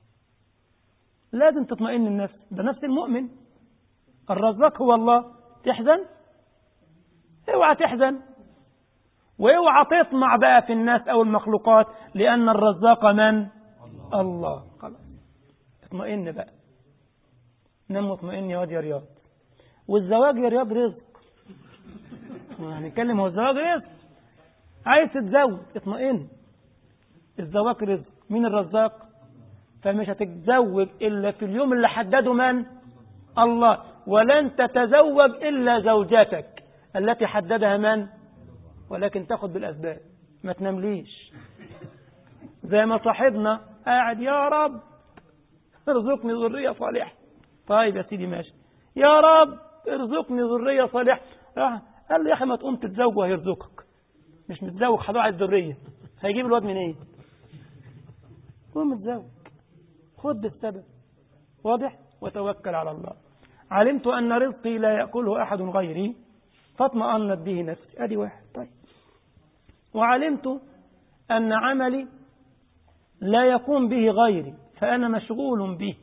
لازم تطمئن النفس ده نفس المؤمن الرزاق هو الله تحزن اوعى تحزن واوعى تطمع بقى في الناس او المخلوقات لان الرزاق من الله خلاص اطمئن بقى نام مطمئن يا واد يا رياض والزواج يا رياض رزق هنتكلم هو الزواج رزق عايز تتزوج اطمئن الزواج رزق مين الرزاق فمش هتتزوج إلا في اليوم اللي حدده من الله ولن تتزوج إلا زوجتك التي حددها من ولكن تاخد بالأسباب ما تنامليش زي ما صاحبنا قاعد يا رب ارزقني ذرية صالحة طيب يا سيدي ماشي يا رب ارزقني ذرية صالحة قال له يا أخي ما تقوم تتزوج وهيرزقك مش متزوج هضاع الذرية هيجيب الواد منين ايه؟ قوم متزوج خد بالسبب واضح وتوكل على الله علمت أن رزقي لا يأكله أحد غيري فاطمأنت به نفسي أدي واحد طيب وعلمت أن عملي لا يقوم به غيري فأنا مشغول به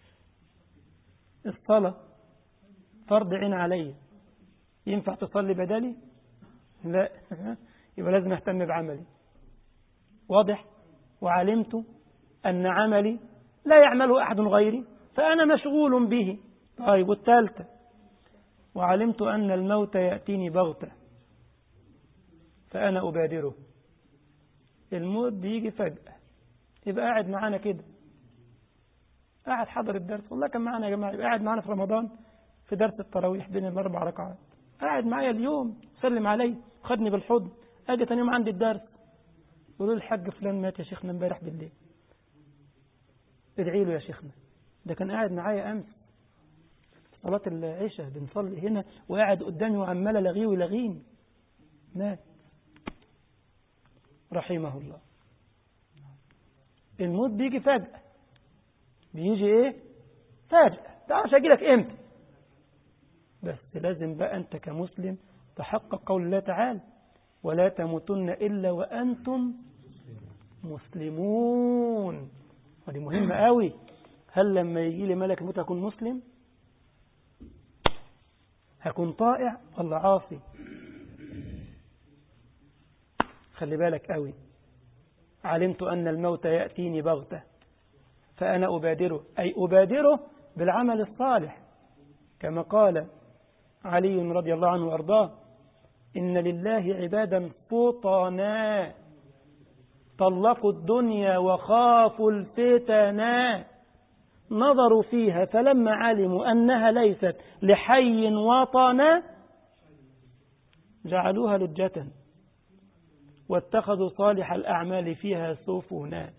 الصلاة فرض عين علي ينفع تصلي بدلي لا يبقى لازم اهتم بعملي واضح وعلمت أن عملي لا يعمله أحد غيري فأنا مشغول به طيب والثالثة وعلمت أن الموت يأتيني بغتة فأنا أبادره الموت بيجي فجأة يبقى قاعد معانا كده قاعد حضر الدرس والله كان معانا يا جماعة يبقى قاعد معانا في رمضان في درس التراويح بين الأربع ركعات قاعد معايا اليوم سلم علي خدني بالحضن أجي تاني يوم عندي الدرس يقولوا لي الحاج فلان مات يا شيخنا امبارح بالليل ادعي له يا شيخنا ده كان قاعد معايا أمس صلاة العشاء بنصلي هنا وقاعد قدامي وعمال ألغيه ويلغيني مات رحمه الله الموت بيجي فجأة بيجي ايه فجأة تعرفش اجي لك امتى بس لازم بقى انت كمسلم تحقق قول الله تعالى ولا تموتن إلا وأنتم مسلمون ودي مهمة قوي هل لما يجي لي ملك الموت هكون مسلم هكون طائع ولا عاصي خلي بالك قوي علمت أن الموت يأتيني بغتة فأنا أبادره أي أبادره بالعمل الصالح كما قال علي رضي الله عنه وأرضاه إن لله عبادا فطنا طلقوا الدنيا وخافوا الفتنا نظروا فيها فلما علموا أنها ليست لحي وطنا جعلوها لجة واتخذوا صالح الأعمال فيها سفنا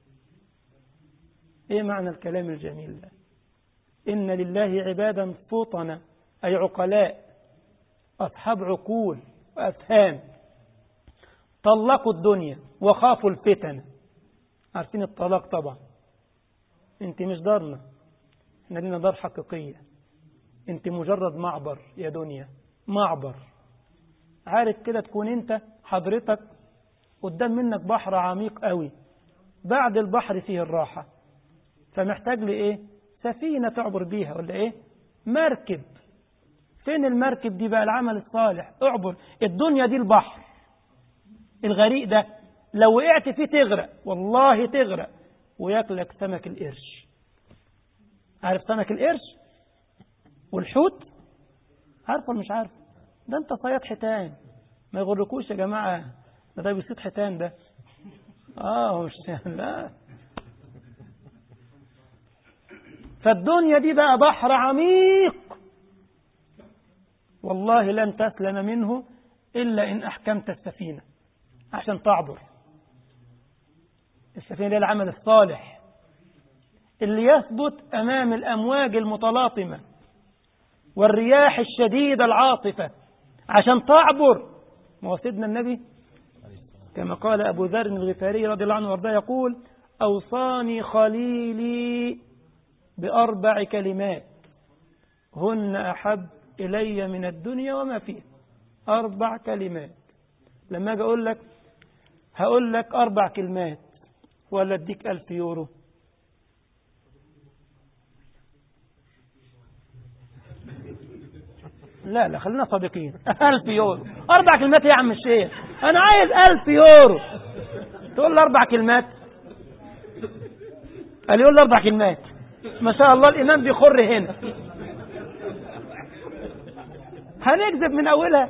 إيه معنى الكلام الجميل ده إن لله عبادا فطنا أي عقلاء أصحاب عقول وأفهام طلقوا الدنيا وخافوا الفتن عارفين الطلاق طبعا انت مش دارنا احنا لنا دار حقيقية انت مجرد معبر يا دنيا معبر عارف كده تكون انت حضرتك قدام منك بحر عميق قوي بعد البحر فيه الراحة فمحتاج لإيه سفينة تعبر بيها ولا إيه مركب فين المركب دي بقى العمل الصالح اعبر الدنيا دي البحر الغريق ده لو وقعت فيه تغرق والله تغرق وياكلك سمك القرش عارف سمك القرش والحوت عارف ولا مش عارف ده انت صياد حيتان ما يغركوش يا جماعة ده ده بيصيد حيتان ده اه مش لا فالدنيا دي بقى بحر عميق والله لن تسلم منه إلا إن أحكمت السفينة عشان تعبر السفينة دي العمل الصالح اللي يثبت أمام الأمواج المتلاطمة والرياح الشديدة العاصفة عشان تعبر ما هو سيدنا النبي كما قال أبو ذر الغفاري رضي الله عنه وارضاه يقول أوصاني خليلي بأربع كلمات هن أحب إلي من الدنيا وما فيها أربع كلمات لما أجي أقول لك هقول لك أربع كلمات ولا أديك ألف يورو لا لا خلينا صادقين ألف يورو أربع كلمات يا عم الشيخ أنا عايز ألف يورو تقول لي أربع كلمات قال يقول لي أربع كلمات ما شاء الله الإمام بيخر هنا هنكذب من أولها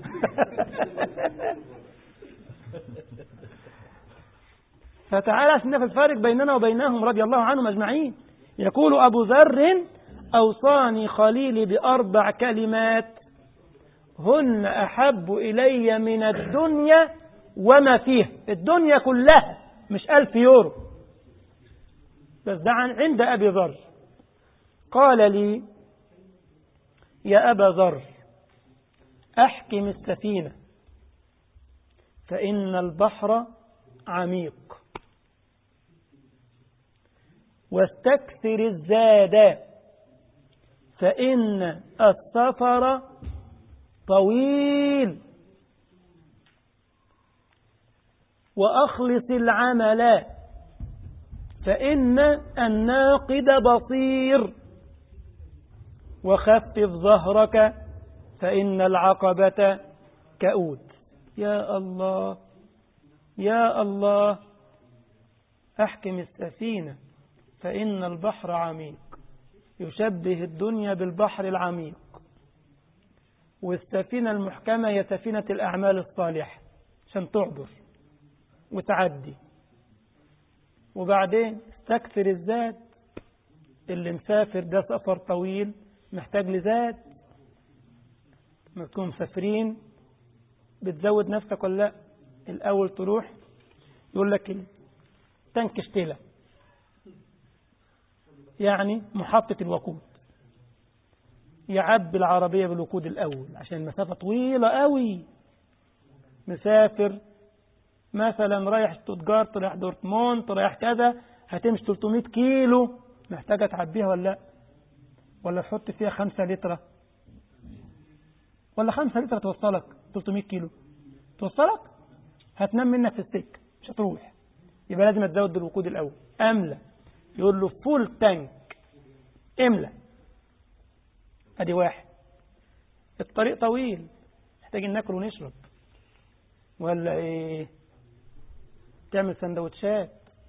فتعالى سنف الفارق بيننا وبينهم رضي الله عنهم أجمعين يقول أبو ذر أوصاني خليلي بأربع كلمات هن أحب إلي من الدنيا وما فيها الدنيا كلها مش ألف يورو بس ده عند أبي ذر قال لي يا أبا ذر أحكم السفينة فإن البحر عميق واستكثر الزاد فإن السفر طويل وأخلص العمل فإن الناقد بصير وخفف ظهرك فإن العقبة كؤود يا الله يا الله أحكم السفينة فإن البحر عميق يشبه الدنيا بالبحر العميق والسفينة المحكمة هي سفينة الأعمال الصالحة عشان تعبر وتعدي وبعدين استكثر الزاد اللي مسافر ده سفر طويل محتاج لزاد ما تكون مسافرين بتزود نفسك ولا لا الأول تروح يقول لك تنك اشتلة يعني محطة الوقود يعبي العربية بالوقود الأول عشان المسافة طويلة قوي مسافر مثلا رايح شتوتجارت رايح دورتموند رايح كذا هتمشي 300 كيلو محتاجة تعبيها ولا لا ولا تحط فيها 5 لتر ولا 5 لتر توصلك 300 كيلو توصلك هتنام منك في السكة مش هتروح يبقى لازم تزود الوقود الأول أملى يقول له فول تانك املى ادي واحد الطريق طويل محتاجين ناكل ونشرب ولا ايه تعمل سندوتشات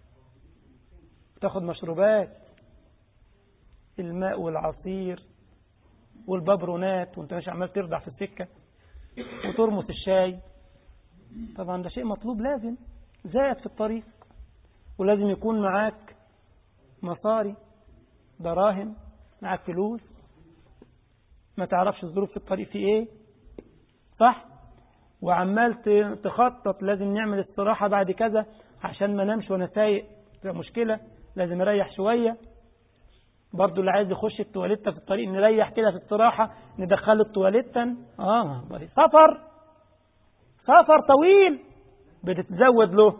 تاخد مشروبات الماء والعصير والببرونات وانت مش عمال ترضع في السكة وترمس الشاي طبعا ده شيء مطلوب لازم زاد في الطريق ولازم يكون معاك مصاري دراهم معاك فلوس ما تعرفش الظروف في الطريق في ايه صح وعمال تخطط لازم نعمل استراحة بعد كذا عشان ما نمش وانا سايق تبقى مشكلة لازم اريح شوية برضو اللي عايز يخش التواليتة في الطريق نريح كده في استراحة ندخله التواليتة اه سفر سفر طويل بتتزود له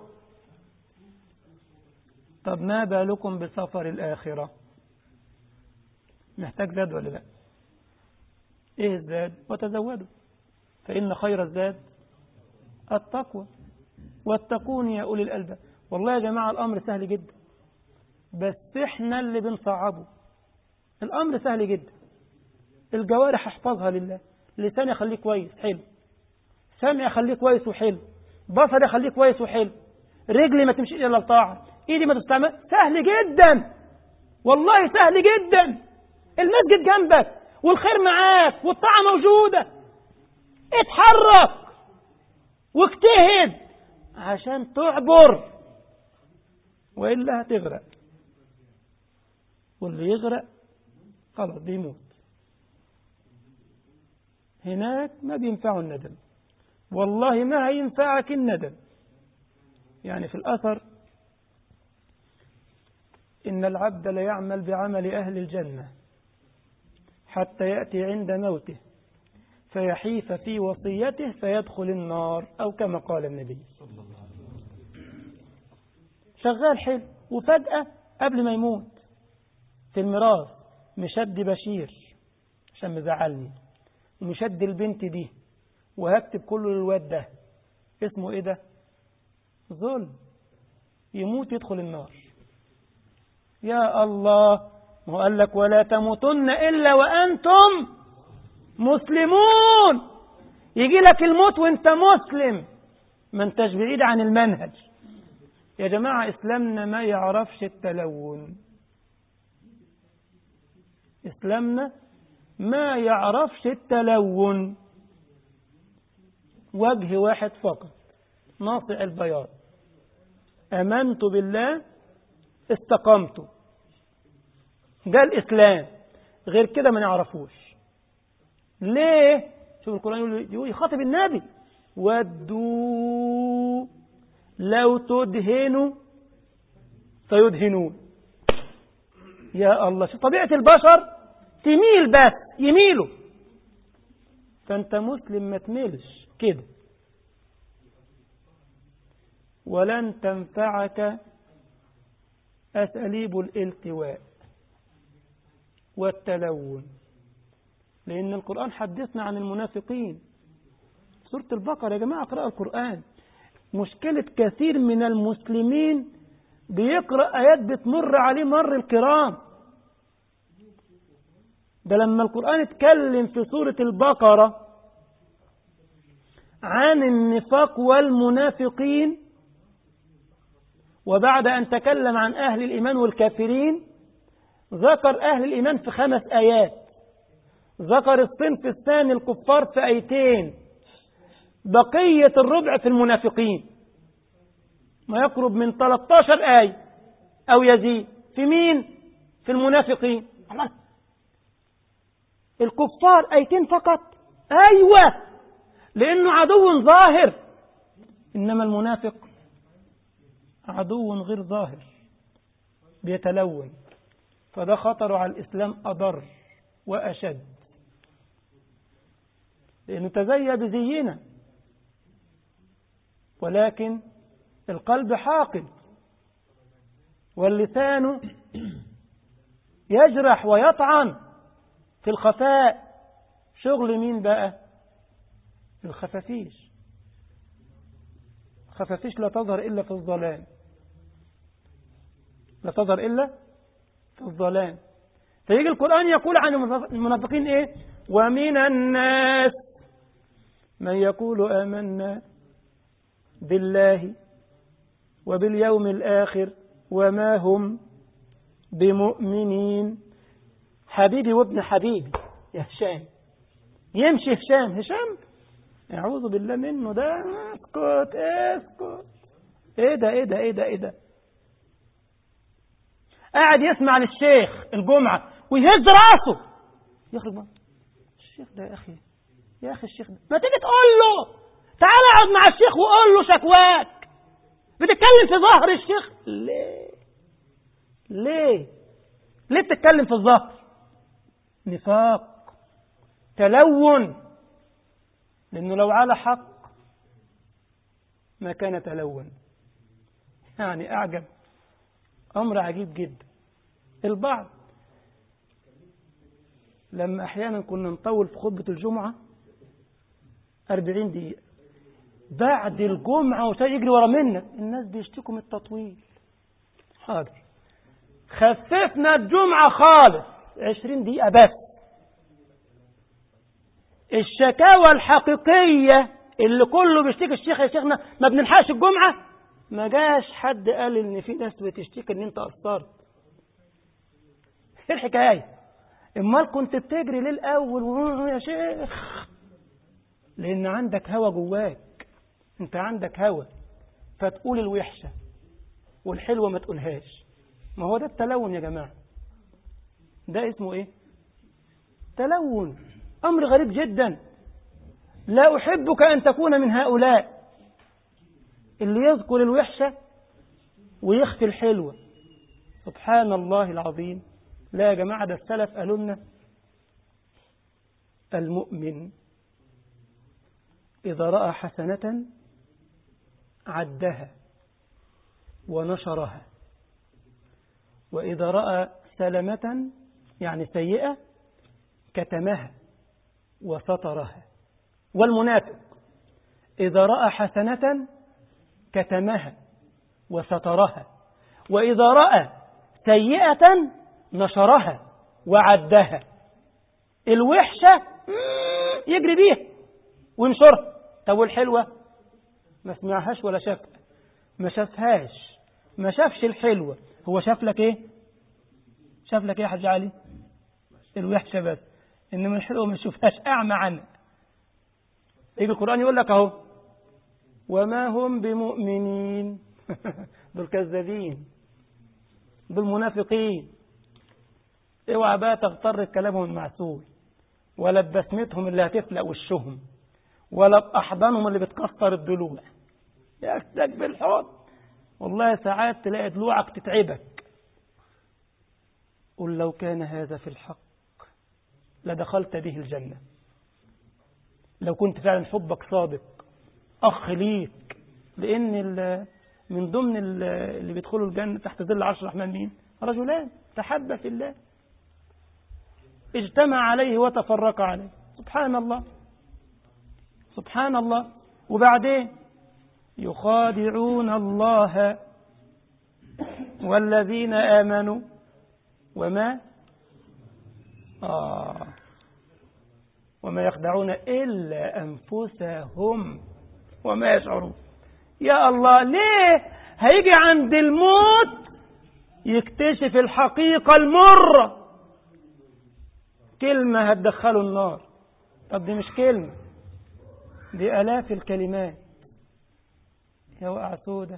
طب ما بالكم بسفر الآخرة محتاج زاد ولا لا ايه الزاد وتزودوا فإن خير الزاد التقوى واتقون يا أولي الألباب والله يا جماعة الأمر سهل جدا بس احنا اللي بنصعبه الأمر سهل جدا الجوارح احفظها لله لساني اخليه كويس حلو سمعي اخليه كويس وحلو بصري اخليه كويس وحلو رجلي ما تمشي الا الطاعه ايدي ما تستعمل سهل جدا والله سهل جدا المسجد جنبك والخير معاك والطاعه موجوده اتحرك واجتهد عشان تعبر وإلا هتغرق واللي يغرق خلاص بيموت هناك ما بينفعه الندم والله ما هينفعك الندم يعني في الأثر إن العبد ليعمل بعمل أهل الجنة حتى يأتي عند موته فيحيف في وصيته فيدخل النار أو كما قال النبي شغال حلو وفجأة قبل ما يموت في الميراث مشد بشير عشان مزعلني ومشد البنت دي وهكتب كله للواد ده اسمه ايه ده ظلم يموت يدخل النار يا الله ما هو قال لك ولا تموتن إلا وأنتم مسلمون يجي لك الموت وانت مسلم ما انتش بعيد عن المنهج يا جماعة إسلامنا ما يعرفش التلون إسلامنا ما يعرفش التلون وجه واحد فقط ناصع البياض أمنت بالله استقمت ده الإسلام غير كده ما نعرفوش ليه شوف القرآن يقول, يقول يخاطب النبي ودوا لو تدهنوا فيدهنون يا الله شوف طبيعة البشر تميل بس يميلوا فانت مسلم ما تميلش كده ولن تنفعك أساليب الالتواء والتلون لأن القرآن حدثنا عن المنافقين سورة البقرة يا جماعة اقرأوا القرآن مشكلة كثير من المسلمين بيقرأ آيات بتمر عليه مر الكرام ده لما القرآن اتكلم في سورة البقرة عن النفاق والمنافقين وبعد أن تكلم عن أهل الإيمان والكافرين ذكر أهل الإيمان في خمس آيات ذكر الصنف الثاني الكفار في آيتين بقية الربع في المنافقين ما يقرب من 13 آية أو يزيد في مين؟ في المنافقين الكفار آيتين فقط أيوة لأنه عدو ظاهر إنما المنافق عدو غير ظاهر بيتلون فده خطر على الإسلام أضر وأشد لأنه تزيى بزينا ولكن القلب حاقد واللسان يجرح ويطعن في الخفاء شغل مين بقى الخفافيش خفافيش لا تظهر إلا في الظلام لا تظهر إلا في الظلام فيجي القرآن يقول عن المنافقين إيه ومن الناس من يقول آمنا بالله وباليوم الآخر وما هم بمؤمنين حبيبي وابن حبيبي يا هشام يمشي هشام هشام أعوذ بالله منه ده اسكت اسكت ايه ده ايه ده ايه ده ايه ده قاعد يسمع للشيخ الجمعة ويهز راسه يخرج بقى الشيخ ده يا أخي يا أخي الشيخ ده ما تيجي تقول له تعال اقعد مع الشيخ وقول له شكواك بتتكلم في ظهر الشيخ ليه ليه ليه بتتكلم في الظهر نفاق تلون لأنه لو على حق ما كان تلون يعني أعجب أمر عجيب جدا البعض لما أحيانا كنا نطول في خطبة الجمعة أربعين دقيقة بعد الجمعة وشيء يجري ورا منك الناس بيشتكوا من التطويل حاضر خففنا الجمعة خالص عشرين دقيقة بس الشكاوى الحقيقية اللي كله بيشتكي الشيخ يا شيخنا ما بنلحقش الجمعة ما جاش حد قال ان في ناس بتشتكي ان انت قصرت ايه الحكايه امال كنت بتجري ليه الاول يا شيخ لان عندك هوى جواك انت عندك هوى فتقول الوحشه والحلوة ما تقولهاش ما هو ده التلون يا جماعة ده اسمه ايه تلون أمر غريب جدا لا أحبك أن تكون من هؤلاء اللي يذكر الوحشة ويخفي الحلوة سبحان الله العظيم لا يا جماعة ده السلف قالوا لنا المؤمن إذا رأى حسنة عدها ونشرها وإذا رأى سلمة يعني سيئة كتمها وسطرها والمنافق إذا رأى حسنة كتمها وسترها وإذا رأى سيئة نشرها وعدها الوحشة يجري بيها وينشرها طب والحلوة ما سمعهاش ولا شافها ما شافهاش ما شافش الحلوة هو شاف لك ايه شاف لك ايه يا حاج علي الوحشة بس انما الحلوة ما يشوفهاش اعمى عنها يجي القرآن يقول لك اهو وما هم بمؤمنين دول كذابين دول منافقين اوعى بقى تغتر بكلامهم المعسول ولا ببسمتهم اللي هتفلق وشهم ولا بأحضانهم اللي بتكسر الضلوع ياخدك بالحضن والله ساعات تلاقي ضلوعك تتعبك قل لو كان هذا في الحق لدخلت به الجنة لو كنت فعلا حبك صادق أخ ليك لأن من ضمن اللي بيدخلوا الجنة تحت ظل عرش الرحمن مين رجلان تحبا في الله اجتمع عليه وتفرق عليه سبحان الله سبحان الله وبعدين يخادعون الله والذين آمنوا وما آه وما يخدعون إلا أنفسهم وما يشعرون يا الله ليه هيجي عند الموت يكتشف الحقيقة المرة كلمة هتدخله النار طب دي مش كلمة دي آلاف الكلمات يا وقع سودة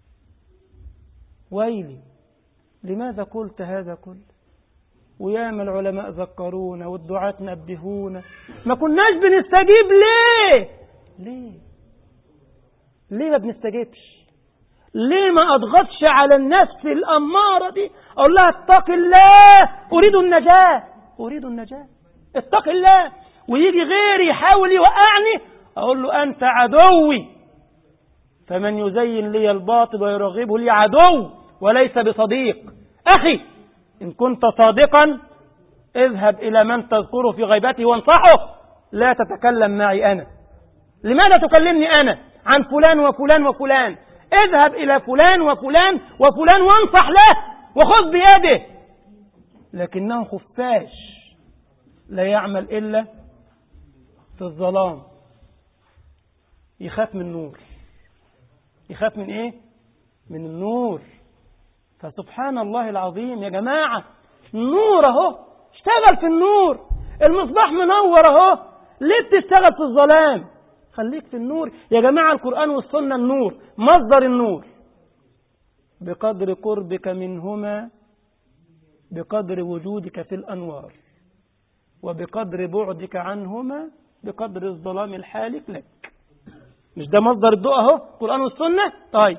ويلي لماذا قلت هذا كله وياما العلماء ذكرونا والدعاة نبهونا ما كناش بنستجيب ليه ليه ليه ما بنستجيبش ليه ما اضغطش على النفس الاماره دي اقول لها اتق الله اريد النجاه اريد النجاه اتق الله ويجي غيري يحاول يوقعني اقول له انت عدوي فمن يزين لي الباطل ويرغبه لي عدو وليس بصديق اخي ان كنت صادقا اذهب الى من تذكره في غيبته وانصحه لا تتكلم معي انا لماذا تكلمني انا عن فلان وفلان وفلان اذهب إلى فلان وفلان وفلان وانصح له وخذ بيده لكنه خفاش لا يعمل إلا في الظلام يخاف من النور يخاف من إيه؟ من النور فسبحان الله العظيم يا جماعة النور أهو اشتغل في النور المصباح منور أهو ليه بتشتغل في الظلام خليك في النور يا جماعة القرآن والسنة النور مصدر النور بقدر قربك منهما بقدر وجودك في الأنوار وبقدر بعدك عنهما بقدر الظلام الحالك لك مش ده مصدر الضوء اهو القرآن والسنة طيب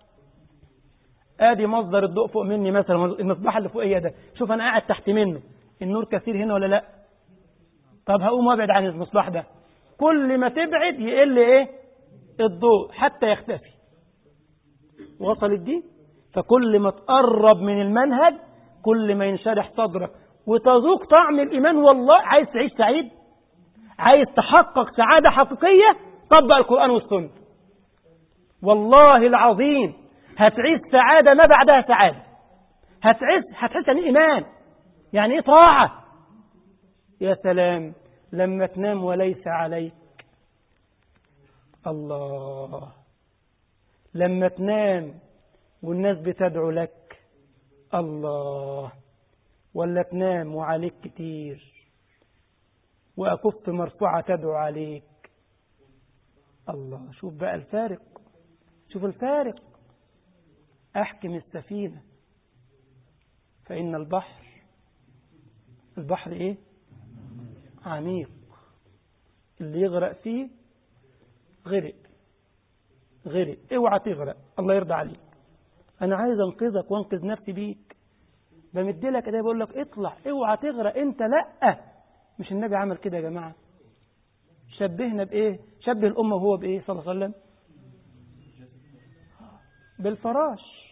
ادي مصدر الضوء فوق مني مثلا المصباح اللي فوقيا ده شوف انا قاعد تحت منه النور كثير هنا ولا لا طب هقوم وابعد عن المصباح ده كل ما تبعد يقل ايه الضوء حتى يختفي وصلت دي فكل ما تقرب من المنهج كل ما ينشرح صدرك وتذوق طعم الإيمان والله عايز تعيش سعيد عايز تحقق سعادة حقيقية طبق القرآن والسنة والله العظيم هتعيش سعادة ما بعدها سعادة هتعيش هتحس يعني إيمان يعني إيه طاعة يا سلام لما تنام وليس عليك الله لما تنام والناس بتدعو لك الله ولا تنام وعليك كتير وأكف مرفوعة تدعو عليك الله شوف بقى الفارق شوف الفارق أحكم السفينة فإن البحر البحر إيه عميق اللي يغرق فيه غرق غرق اوعى تغرق الله يرضى عليك انا عايز انقذك وانقذ نفسي بيك بمدلك كده بقول لك اطلع اوعى تغرق انت لا مش النبي عمل كده يا جماعه شبهنا بايه شبه الامه وهو بايه صلى الله عليه وسلم بالفراش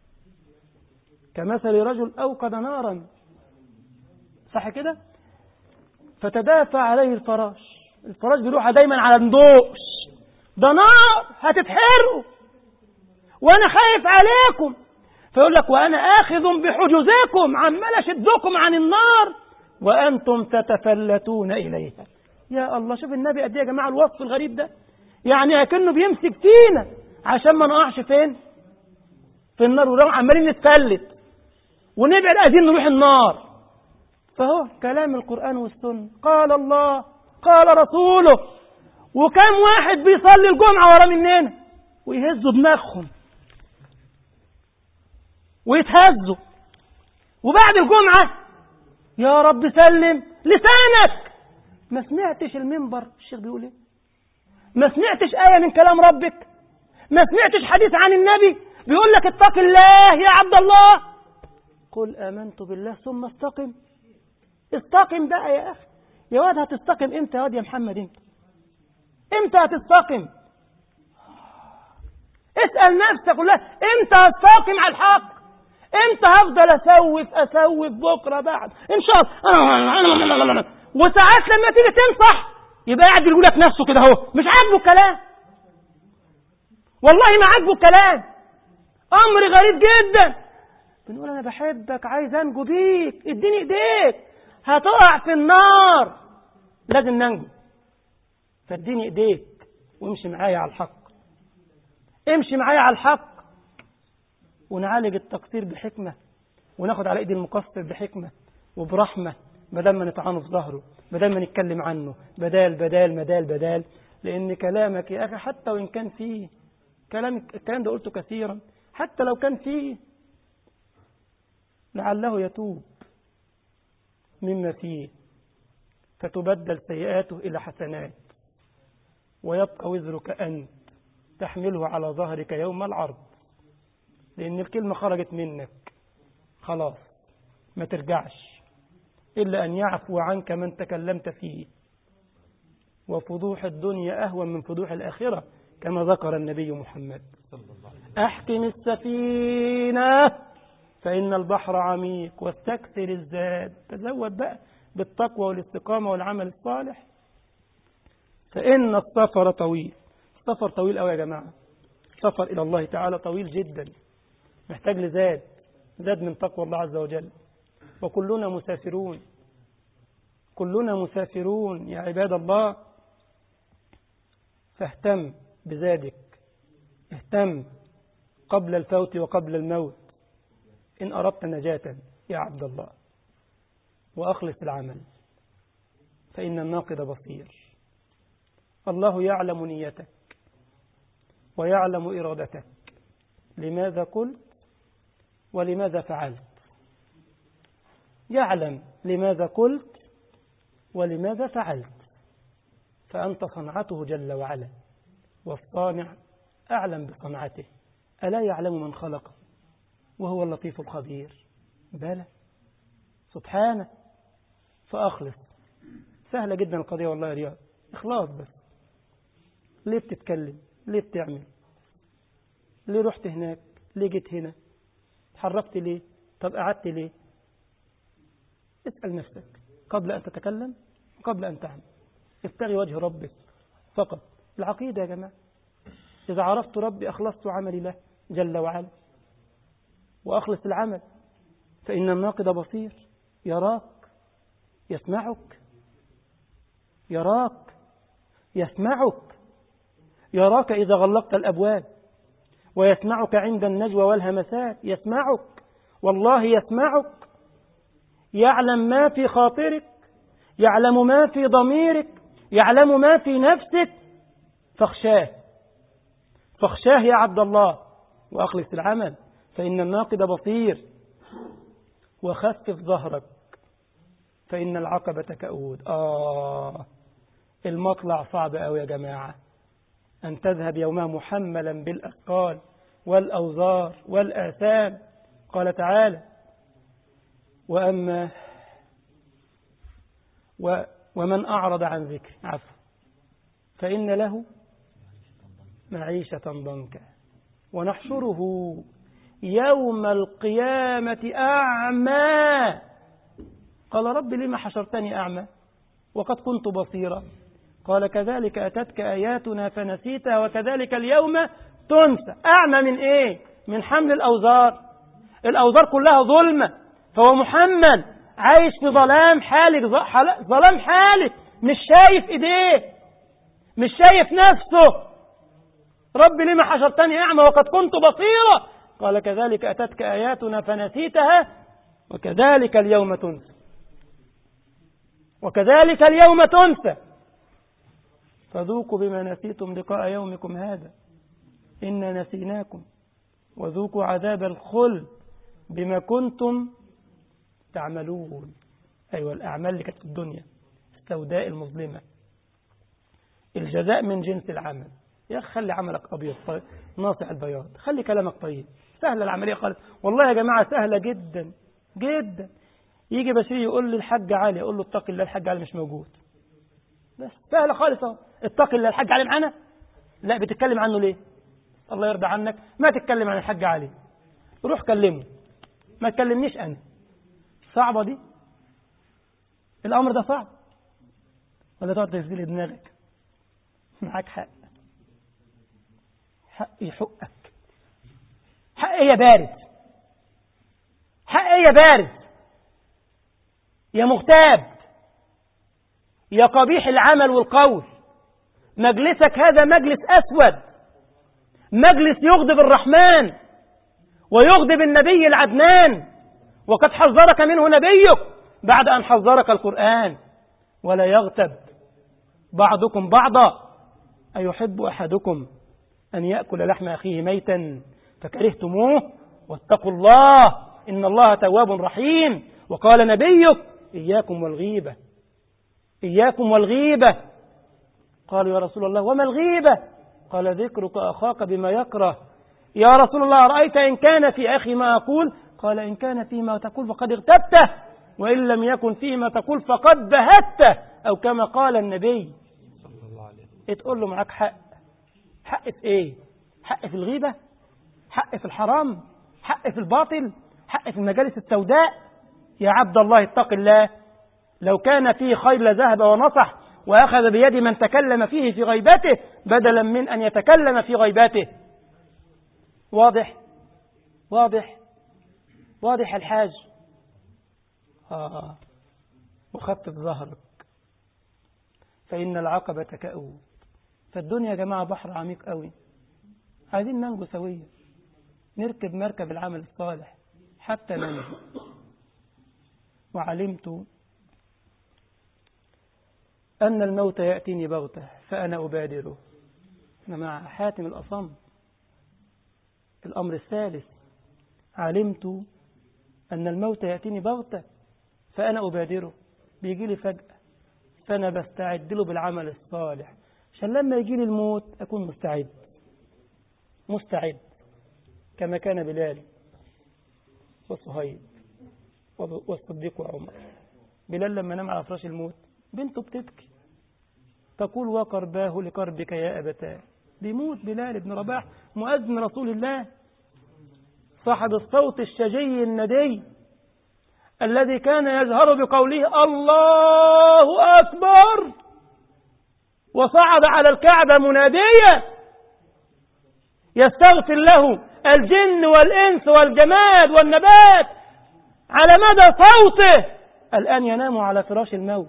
كمثل رجل اوقد نارا صح كده فتدافع عليه الفراش الفراش بيروح دايما على الندوش ده نار هتتحرقوا وانا خايف عليكم فيقول لك وانا اخذ بحجزكم عمال اشدكم عن النار وانتم تتفلتون اليها يا الله شوف النبي قد ايه يا جماعه الوصف الغريب ده يعني اكنه بيمسك فينا عشان ما نقعش فين في النار ونروح عمالين نتفلت ونبعد عايزين نروح النار فهو كلام القرآن والسنة قال الله قال رسوله وكم واحد بيصلي الجمعة ورا مننا ويهزوا دماغهم ويتهزوا وبعد الجمعة يا رب سلم لسانك ما سمعتش المنبر الشيخ بيقول ايه ما سمعتش آية من كلام ربك ما سمعتش حديث عن النبي بيقول لك اتق الله يا عبد الله قل آمنت بالله ثم استقم استقم بقى يا أخي يا واد هتستقم امتى يا واد يا محمد انت امتى هتستقم اسأل نفسك ولا امتى هستقم على الحق امتى هفضل اسوف اسوف بكره بعد ان شاء الله وساعات لما تيجي تنصح يبقى قاعد يقول لك نفسه كده اهو مش عاجبه الكلام والله ما عاجبه الكلام امر غريب جدا بنقول انا بحبك عايز انجو بيك اديني ايديك هتقع في النار لازم ننجو فاديني ايديك وامشي معايا على الحق امشي معايا على الحق ونعالج التقصير بحكمة وناخد على ايدي المقصر بحكمة وبرحمة بدل ما نطعنه في ظهره بدل ما نتكلم عنه بدال بدال بدال بدال لأن كلامك يا أخي حتى وإن كان فيه كلام الكلام ده قلته كثيرا حتى لو كان فيه لعله يتوب مما فيه فتبدل سيئاته إلى حسنات ويبقى وزرك أنت تحمله على ظهرك يوم العرض لأن الكلمة خرجت منك خلاص ما ترجعش إلا أن يعفو عنك من تكلمت فيه وفضوح الدنيا أهون من فضوح الآخرة كما ذكر النبي محمد أحكم السفينة فإن البحر عميق واستكثر الزاد تزود بقى بالتقوى والاستقامة والعمل الصالح فإن السفر طويل السفر طويل أوي يا جماعة السفر إلى الله تعالى طويل جدا محتاج لزاد زاد من تقوى الله عز وجل وكلنا مسافرون كلنا مسافرون يا عباد الله فاهتم بزادك اهتم قبل الفوت وقبل الموت إن أردت نجاة يا عبد الله وأخلص العمل فإن الناقد بصير الله يعلم نيتك ويعلم إرادتك لماذا قلت ولماذا فعلت يعلم لماذا قلت ولماذا فعلت فأنت صنعته جل وعلا والصانع أعلم بصنعته ألا يعلم من خلقه وهو اللطيف الخبير بلى سبحانه فأخلص سهلة جدا القضية والله يا رياض إخلاص بس ليه بتتكلم ليه بتعمل ليه رحت هناك ليه جيت هنا تحركت ليه طب قعدت ليه اسأل نفسك قبل أن تتكلم قبل أن تعمل ابتغي وجه ربك فقط العقيدة يا جماعة إذا عرفت ربي أخلصت عملي له جل وعلا وأخلص العمل فإن الناقد بصير يراك يسمعك يراك يسمعك يراك إذا غلقت الأبواب ويسمعك عند النجوى والهمسات يسمعك والله يسمعك يعلم ما في خاطرك يعلم ما في ضميرك يعلم ما في نفسك فاخشاه فاخشاه يا عبد الله وأخلص العمل فإن الناقد بصير وخفف ظهرك فإن العقبة كؤود آه المطلع صعب أوي يا جماعة أن تذهب يومها محملا بالأثقال والأوزار والآثام قال تعالى وأما و ومن أعرض عن ذكر عفو فإن له معيشة ضنكا ونحشره يوم القيامة أعمى قال رب لما حشرتني أعمى وقد كنت بصيرا قال كذلك أتتك آياتنا فنسيتها وكذلك اليوم تنسى أعمى من إيه من حمل الأوزار الأوزار كلها ظلمة فهو محمل عايش في ظلام حالك ظلام حالك مش شايف إيديه مش شايف نفسه رب لما حشرتني أعمى وقد كنت بصيرا قال كذلك أتتك آياتنا فنسيتها وكذلك اليوم تنسى وكذلك اليوم تنسى فذوقوا بما نسيتم لقاء يومكم هذا إنا نسيناكم وذوقوا عذاب الخلد بما كنتم تعملون أيوة الأعمال اللي كانت في الدنيا السوداء المظلمة الجزاء من جنس العمل يا أخي خلي عملك أبيض طيب ناصع البياض خلي كلامك طيب سهلة العملية خالص والله يا جماعة سهلة جدا جدا يجي بشير يقول لي الحاج علي يقول له اتق الله الحاج علي مش موجود بس سهلة خالص اهو اتق الله الحاج علي معانا لا بتتكلم عنه ليه الله يرضى عنك ما تتكلم عن الحاج علي روح كلمه ما تكلمنيش انا صعبة دي الامر ده صعب ولا تقعد تغسل دماغك معاك حق حق يحقك حق ايه يا بارد حق ايه يا بارد يا مغتاب يا قبيح العمل والقول مجلسك هذا مجلس أسود مجلس يغضب الرحمن ويغضب النبي العدنان وقد حذرك منه نبيك بعد أن حذرك القرآن ولا يغتب بعضكم بعضا أيحب أحدكم أن يأكل لحم أخيه ميتا فكرهتموه واتقوا الله إن الله تواب رحيم وقال نبيك إياكم والغيبة إياكم والغيبة قالوا يا رسول الله وما الغيبة قال ذكرك أخاك بما يكره يا رسول الله رأيت إن كان في أخي ما أقول قال إن كان فيما تقول فقد اغتبته وإن لم يكن فيما تقول فقد بهته أو كما قال النبي صلى الله عليه وسلم تقول له معاك حق حق في إيه حق في الغيبة حق في الحرام حق في الباطل حق في المجالس السوداء يا عبد الله اتق الله لو كان فيه خير لذهب ونصح وأخذ بيد من تكلم فيه في غيبته بدلا من أن يتكلم في غيبته واضح واضح واضح الحاج آه وخفف ظهرك فإن العقبة كأود فالدنيا يا جماعة بحر عميق قوي عايزين ننجو سويا نركب مركب العمل الصالح حتى ننجو وعلمت أن الموت يأتيني بغتة فأنا أبادره أنا مع حاتم الأصم الأمر الثالث علمت أن الموت يأتيني بغتة فأنا أبادره بيجي لي فجأة فأنا بستعد له بالعمل الصالح عشان لما يجي لي الموت أكون مستعد مستعد كما كان بلال وصهيب والصديق وعمر بلال لما نام على فراش الموت بنته بتبكي تقول وقرباه لقربك يا أبتاه بيموت بلال بن رباح مؤذن رسول الله صاحب الصوت الشجي الندي الذي كان يجهر بقوله الله أكبر وصعد على الكعبة مناديا يستغفر له الجن والإنس والجماد والنبات على مدى صوته الآن ينام على فراش الموت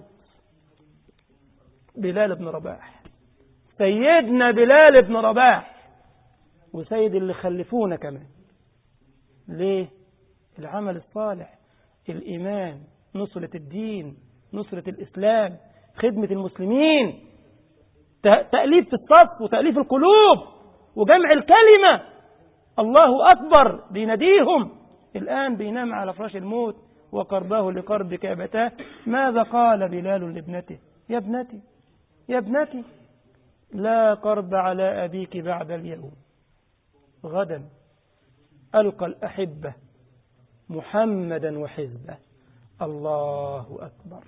بلال بن رباح سيدنا بلال بن رباح وسيد اللي خلفونا كمان ليه العمل الصالح الإيمان نصرة الدين نصرة الإسلام خدمة المسلمين تأليف في الصف وتأليف القلوب وجمع الكلمة الله أكبر بيناديهم الآن بينام على فراش الموت وقرباه لقربك أبتاه ماذا قال بلال لابنته يا ابنتي يا ابنتي لا قرب على أبيك بعد اليوم غدا ألقى الأحبة محمدا وحزبه الله أكبر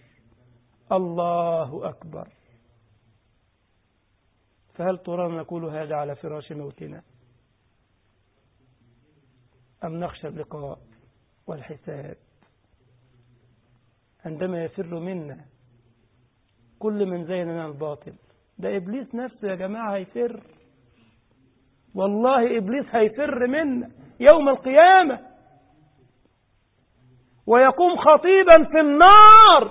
الله أكبر فهل ترى نقول هذا على فراش موتنا أم نخشى اللقاء والحساب عندما يفر منا كل من زيننا الباطل ده إبليس نفسه يا جماعة هيفر والله إبليس هيفر منا يوم القيامة ويقوم خطيبا في النار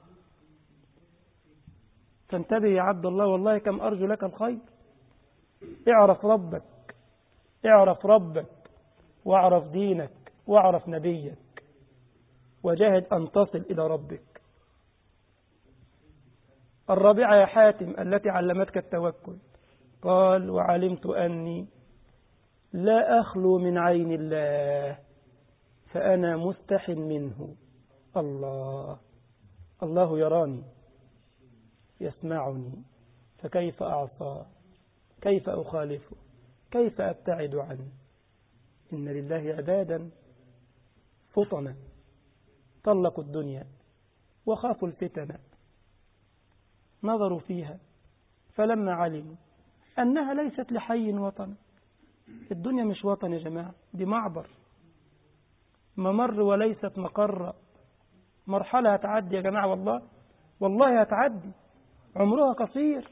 فانتبه يا عبد الله والله كم أرجو لك الخير اعرف ربك اعرف ربك واعرف دينك واعرف نبيك وجاهد أن تصل إلى ربك الرابعة يا حاتم التي علمتك التوكل قال وعلمت أني لا أخلو من عين الله فأنا مستح منه الله الله يراني يسمعني فكيف أعصاه كيف أخالفه كيف أبتعد عنه إن لله عبادا فطنا طلقوا الدنيا وخافوا الفتن نظروا فيها فلما علموا أنها ليست لحي وطن الدنيا مش وطن يا جماعة دي معبر ممر وليست مقر مرحلة هتعدي يا جماعة والله والله هتعدي عمرها قصير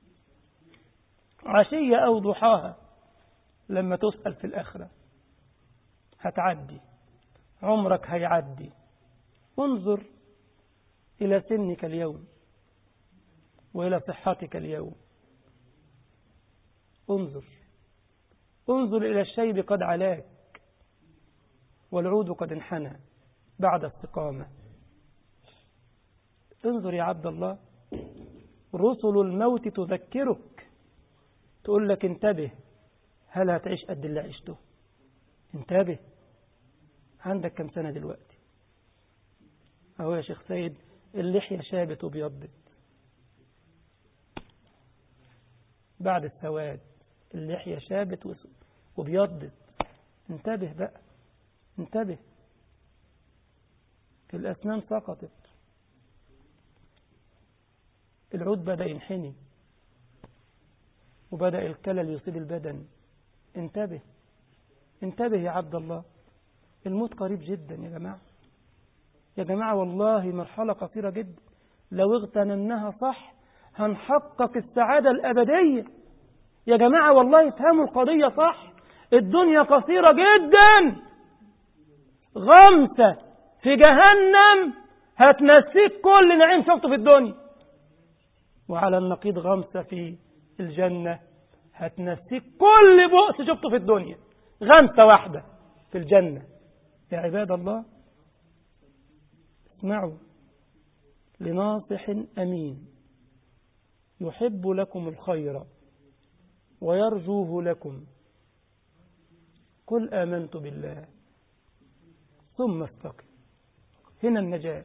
عشية أو ضحاها لما تسأل في الآخرة هتعدي عمرك هيعدي انظر إلى سنك اليوم وإلى صحتك اليوم انظر انظر إلى الشيب قد علاك والعود قد انحنى بعد استقامة انظر يا عبد الله رسل الموت تذكرك تقول لك انتبه هل هتعيش قد اللي عشته انتبه عندك كم سنة دلوقتي اهو يا شيخ سيد اللحية شابت وبيضت بعد السواد اللحية شابت وبيضت انتبه بقى انتبه الأسنان سقطت العود بدأ ينحني وبدأ الكلل يصيب البدن انتبه انتبه يا عبد الله الموت قريب جدا يا جماعة يا جماعة والله مرحلة قصيرة جدا لو اغتنمناها صح هنحقق السعادة الأبدية يا جماعة والله افهموا القضية صح الدنيا قصيرة جدا غمسة في جهنم هتنسيك كل نعيم شفته في الدنيا وعلى النقيض غمسة في الجنة هتنسيك كل بؤس شفته في الدنيا غمسة واحدة في الجنة يا عباد الله اسمعوا لناصح أمين يحب لكم الخير ويرجوه لكم قل آمنت بالله ثم استقم هنا النجاة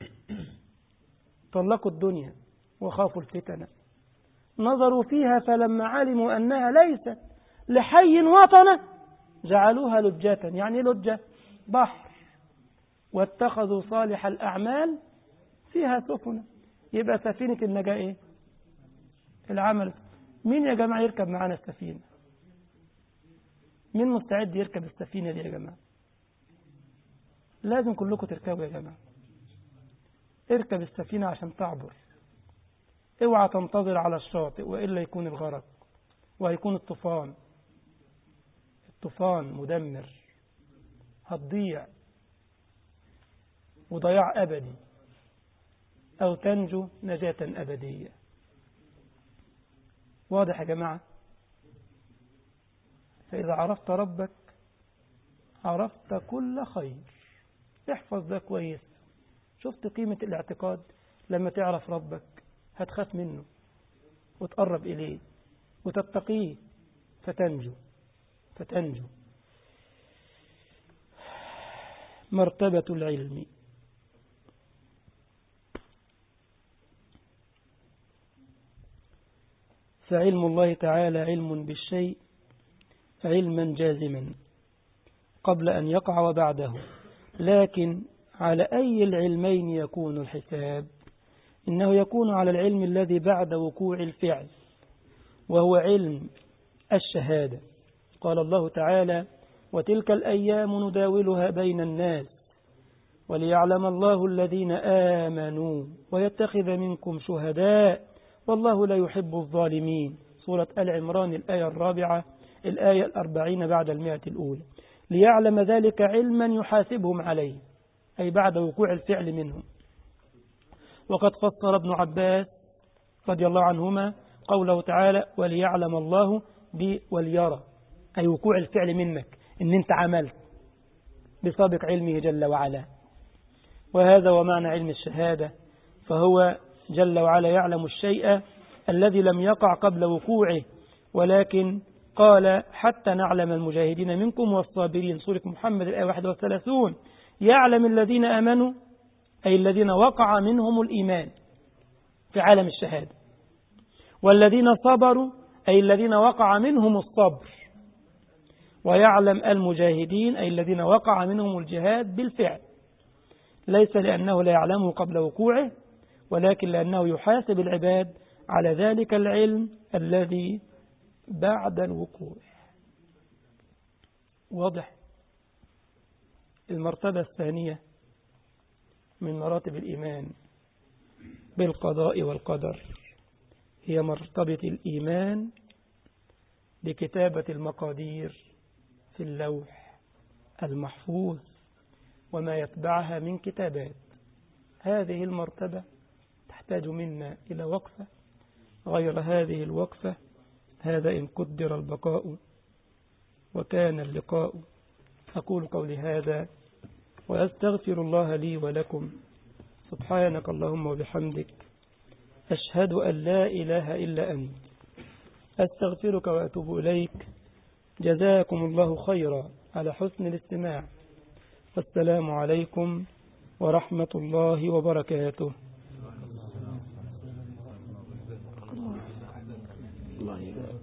طلقوا الدنيا وخافوا الفتن نظروا فيها فلما علموا أنها ليست لحي وطنة جعلوها لجة يعني لجة بحر واتخذوا صالح الأعمال فيها سفنة يبقى سفينة النجاة إيه العمل مين يا جماعة يركب معانا السفينة مين مستعد يركب السفينة دي يا جماعة لازم كلكم تركبوا يا جماعة اركب السفينة عشان تعبر اوعى تنتظر على الشاطئ وإلا يكون الغرق وهيكون الطوفان الطوفان مدمر هتضيع وضياع أبدي أو تنجو نجاة أبدية واضح يا جماعة فإذا عرفت ربك عرفت كل خير احفظ ده كويس شفت قيمة الاعتقاد لما تعرف ربك هتخاف منه وتقرب إليه وتتقيه فتنجو فتنجو مرتبة العلم فعلم الله تعالى علم بالشيء علما جازما قبل أن يقع وبعده لكن على أي العلمين يكون الحساب إنه يكون على العلم الذي بعد وقوع الفعل وهو علم الشهادة قال الله تعالى وتلك الأيام نداولها بين الناس وليعلم الله الذين آمنوا ويتخذ منكم شهداء والله لا يحب الظالمين سورة العمران الآية الرابعة الآية الأربعين بعد المئة الأولى ليعلم ذلك علما يحاسبهم عليه أي بعد وقوع الفعل منهم وقد فسر ابن عباس رضي الله عنهما قوله تعالى وليعلم الله ب وليرى أي وقوع الفعل منك إن أنت عملت بسابق علمه جل وعلا وهذا ومعنى علم الشهادة فهو جل وعلا يعلم الشيء الذي لم يقع قبل وقوعه ولكن قال حتى نعلم المجاهدين منكم والصابرين سورة محمد الآية 31 يعلم الذين آمنوا أي الذين وقع منهم الإيمان في عالم الشهادة والذين صبروا أي الذين وقع منهم الصبر ويعلم المجاهدين أي الذين وقع منهم الجهاد بالفعل ليس لأنه لا يعلمه قبل وقوعه ولكن لأنه يحاسب العباد على ذلك العلم الذي بعد الوقوع واضح المرتبة الثانية من مراتب الإيمان بالقضاء والقدر هي مرتبة الإيمان بكتابة المقادير في اللوح المحفوظ وما يتبعها من كتابات هذه المرتبة تحتاج منا إلى وقفة غير هذه الوقفة هذا إن قدر البقاء وكان اللقاء أقول قولي هذا وأستغفر الله لي ولكم سبحانك اللهم وبحمدك أشهد أن لا إله إلا أنت أستغفرك وأتوب إليك جزاكم الله خيرا على حسن الاستماع والسلام عليكم ورحمة الله وبركاته الله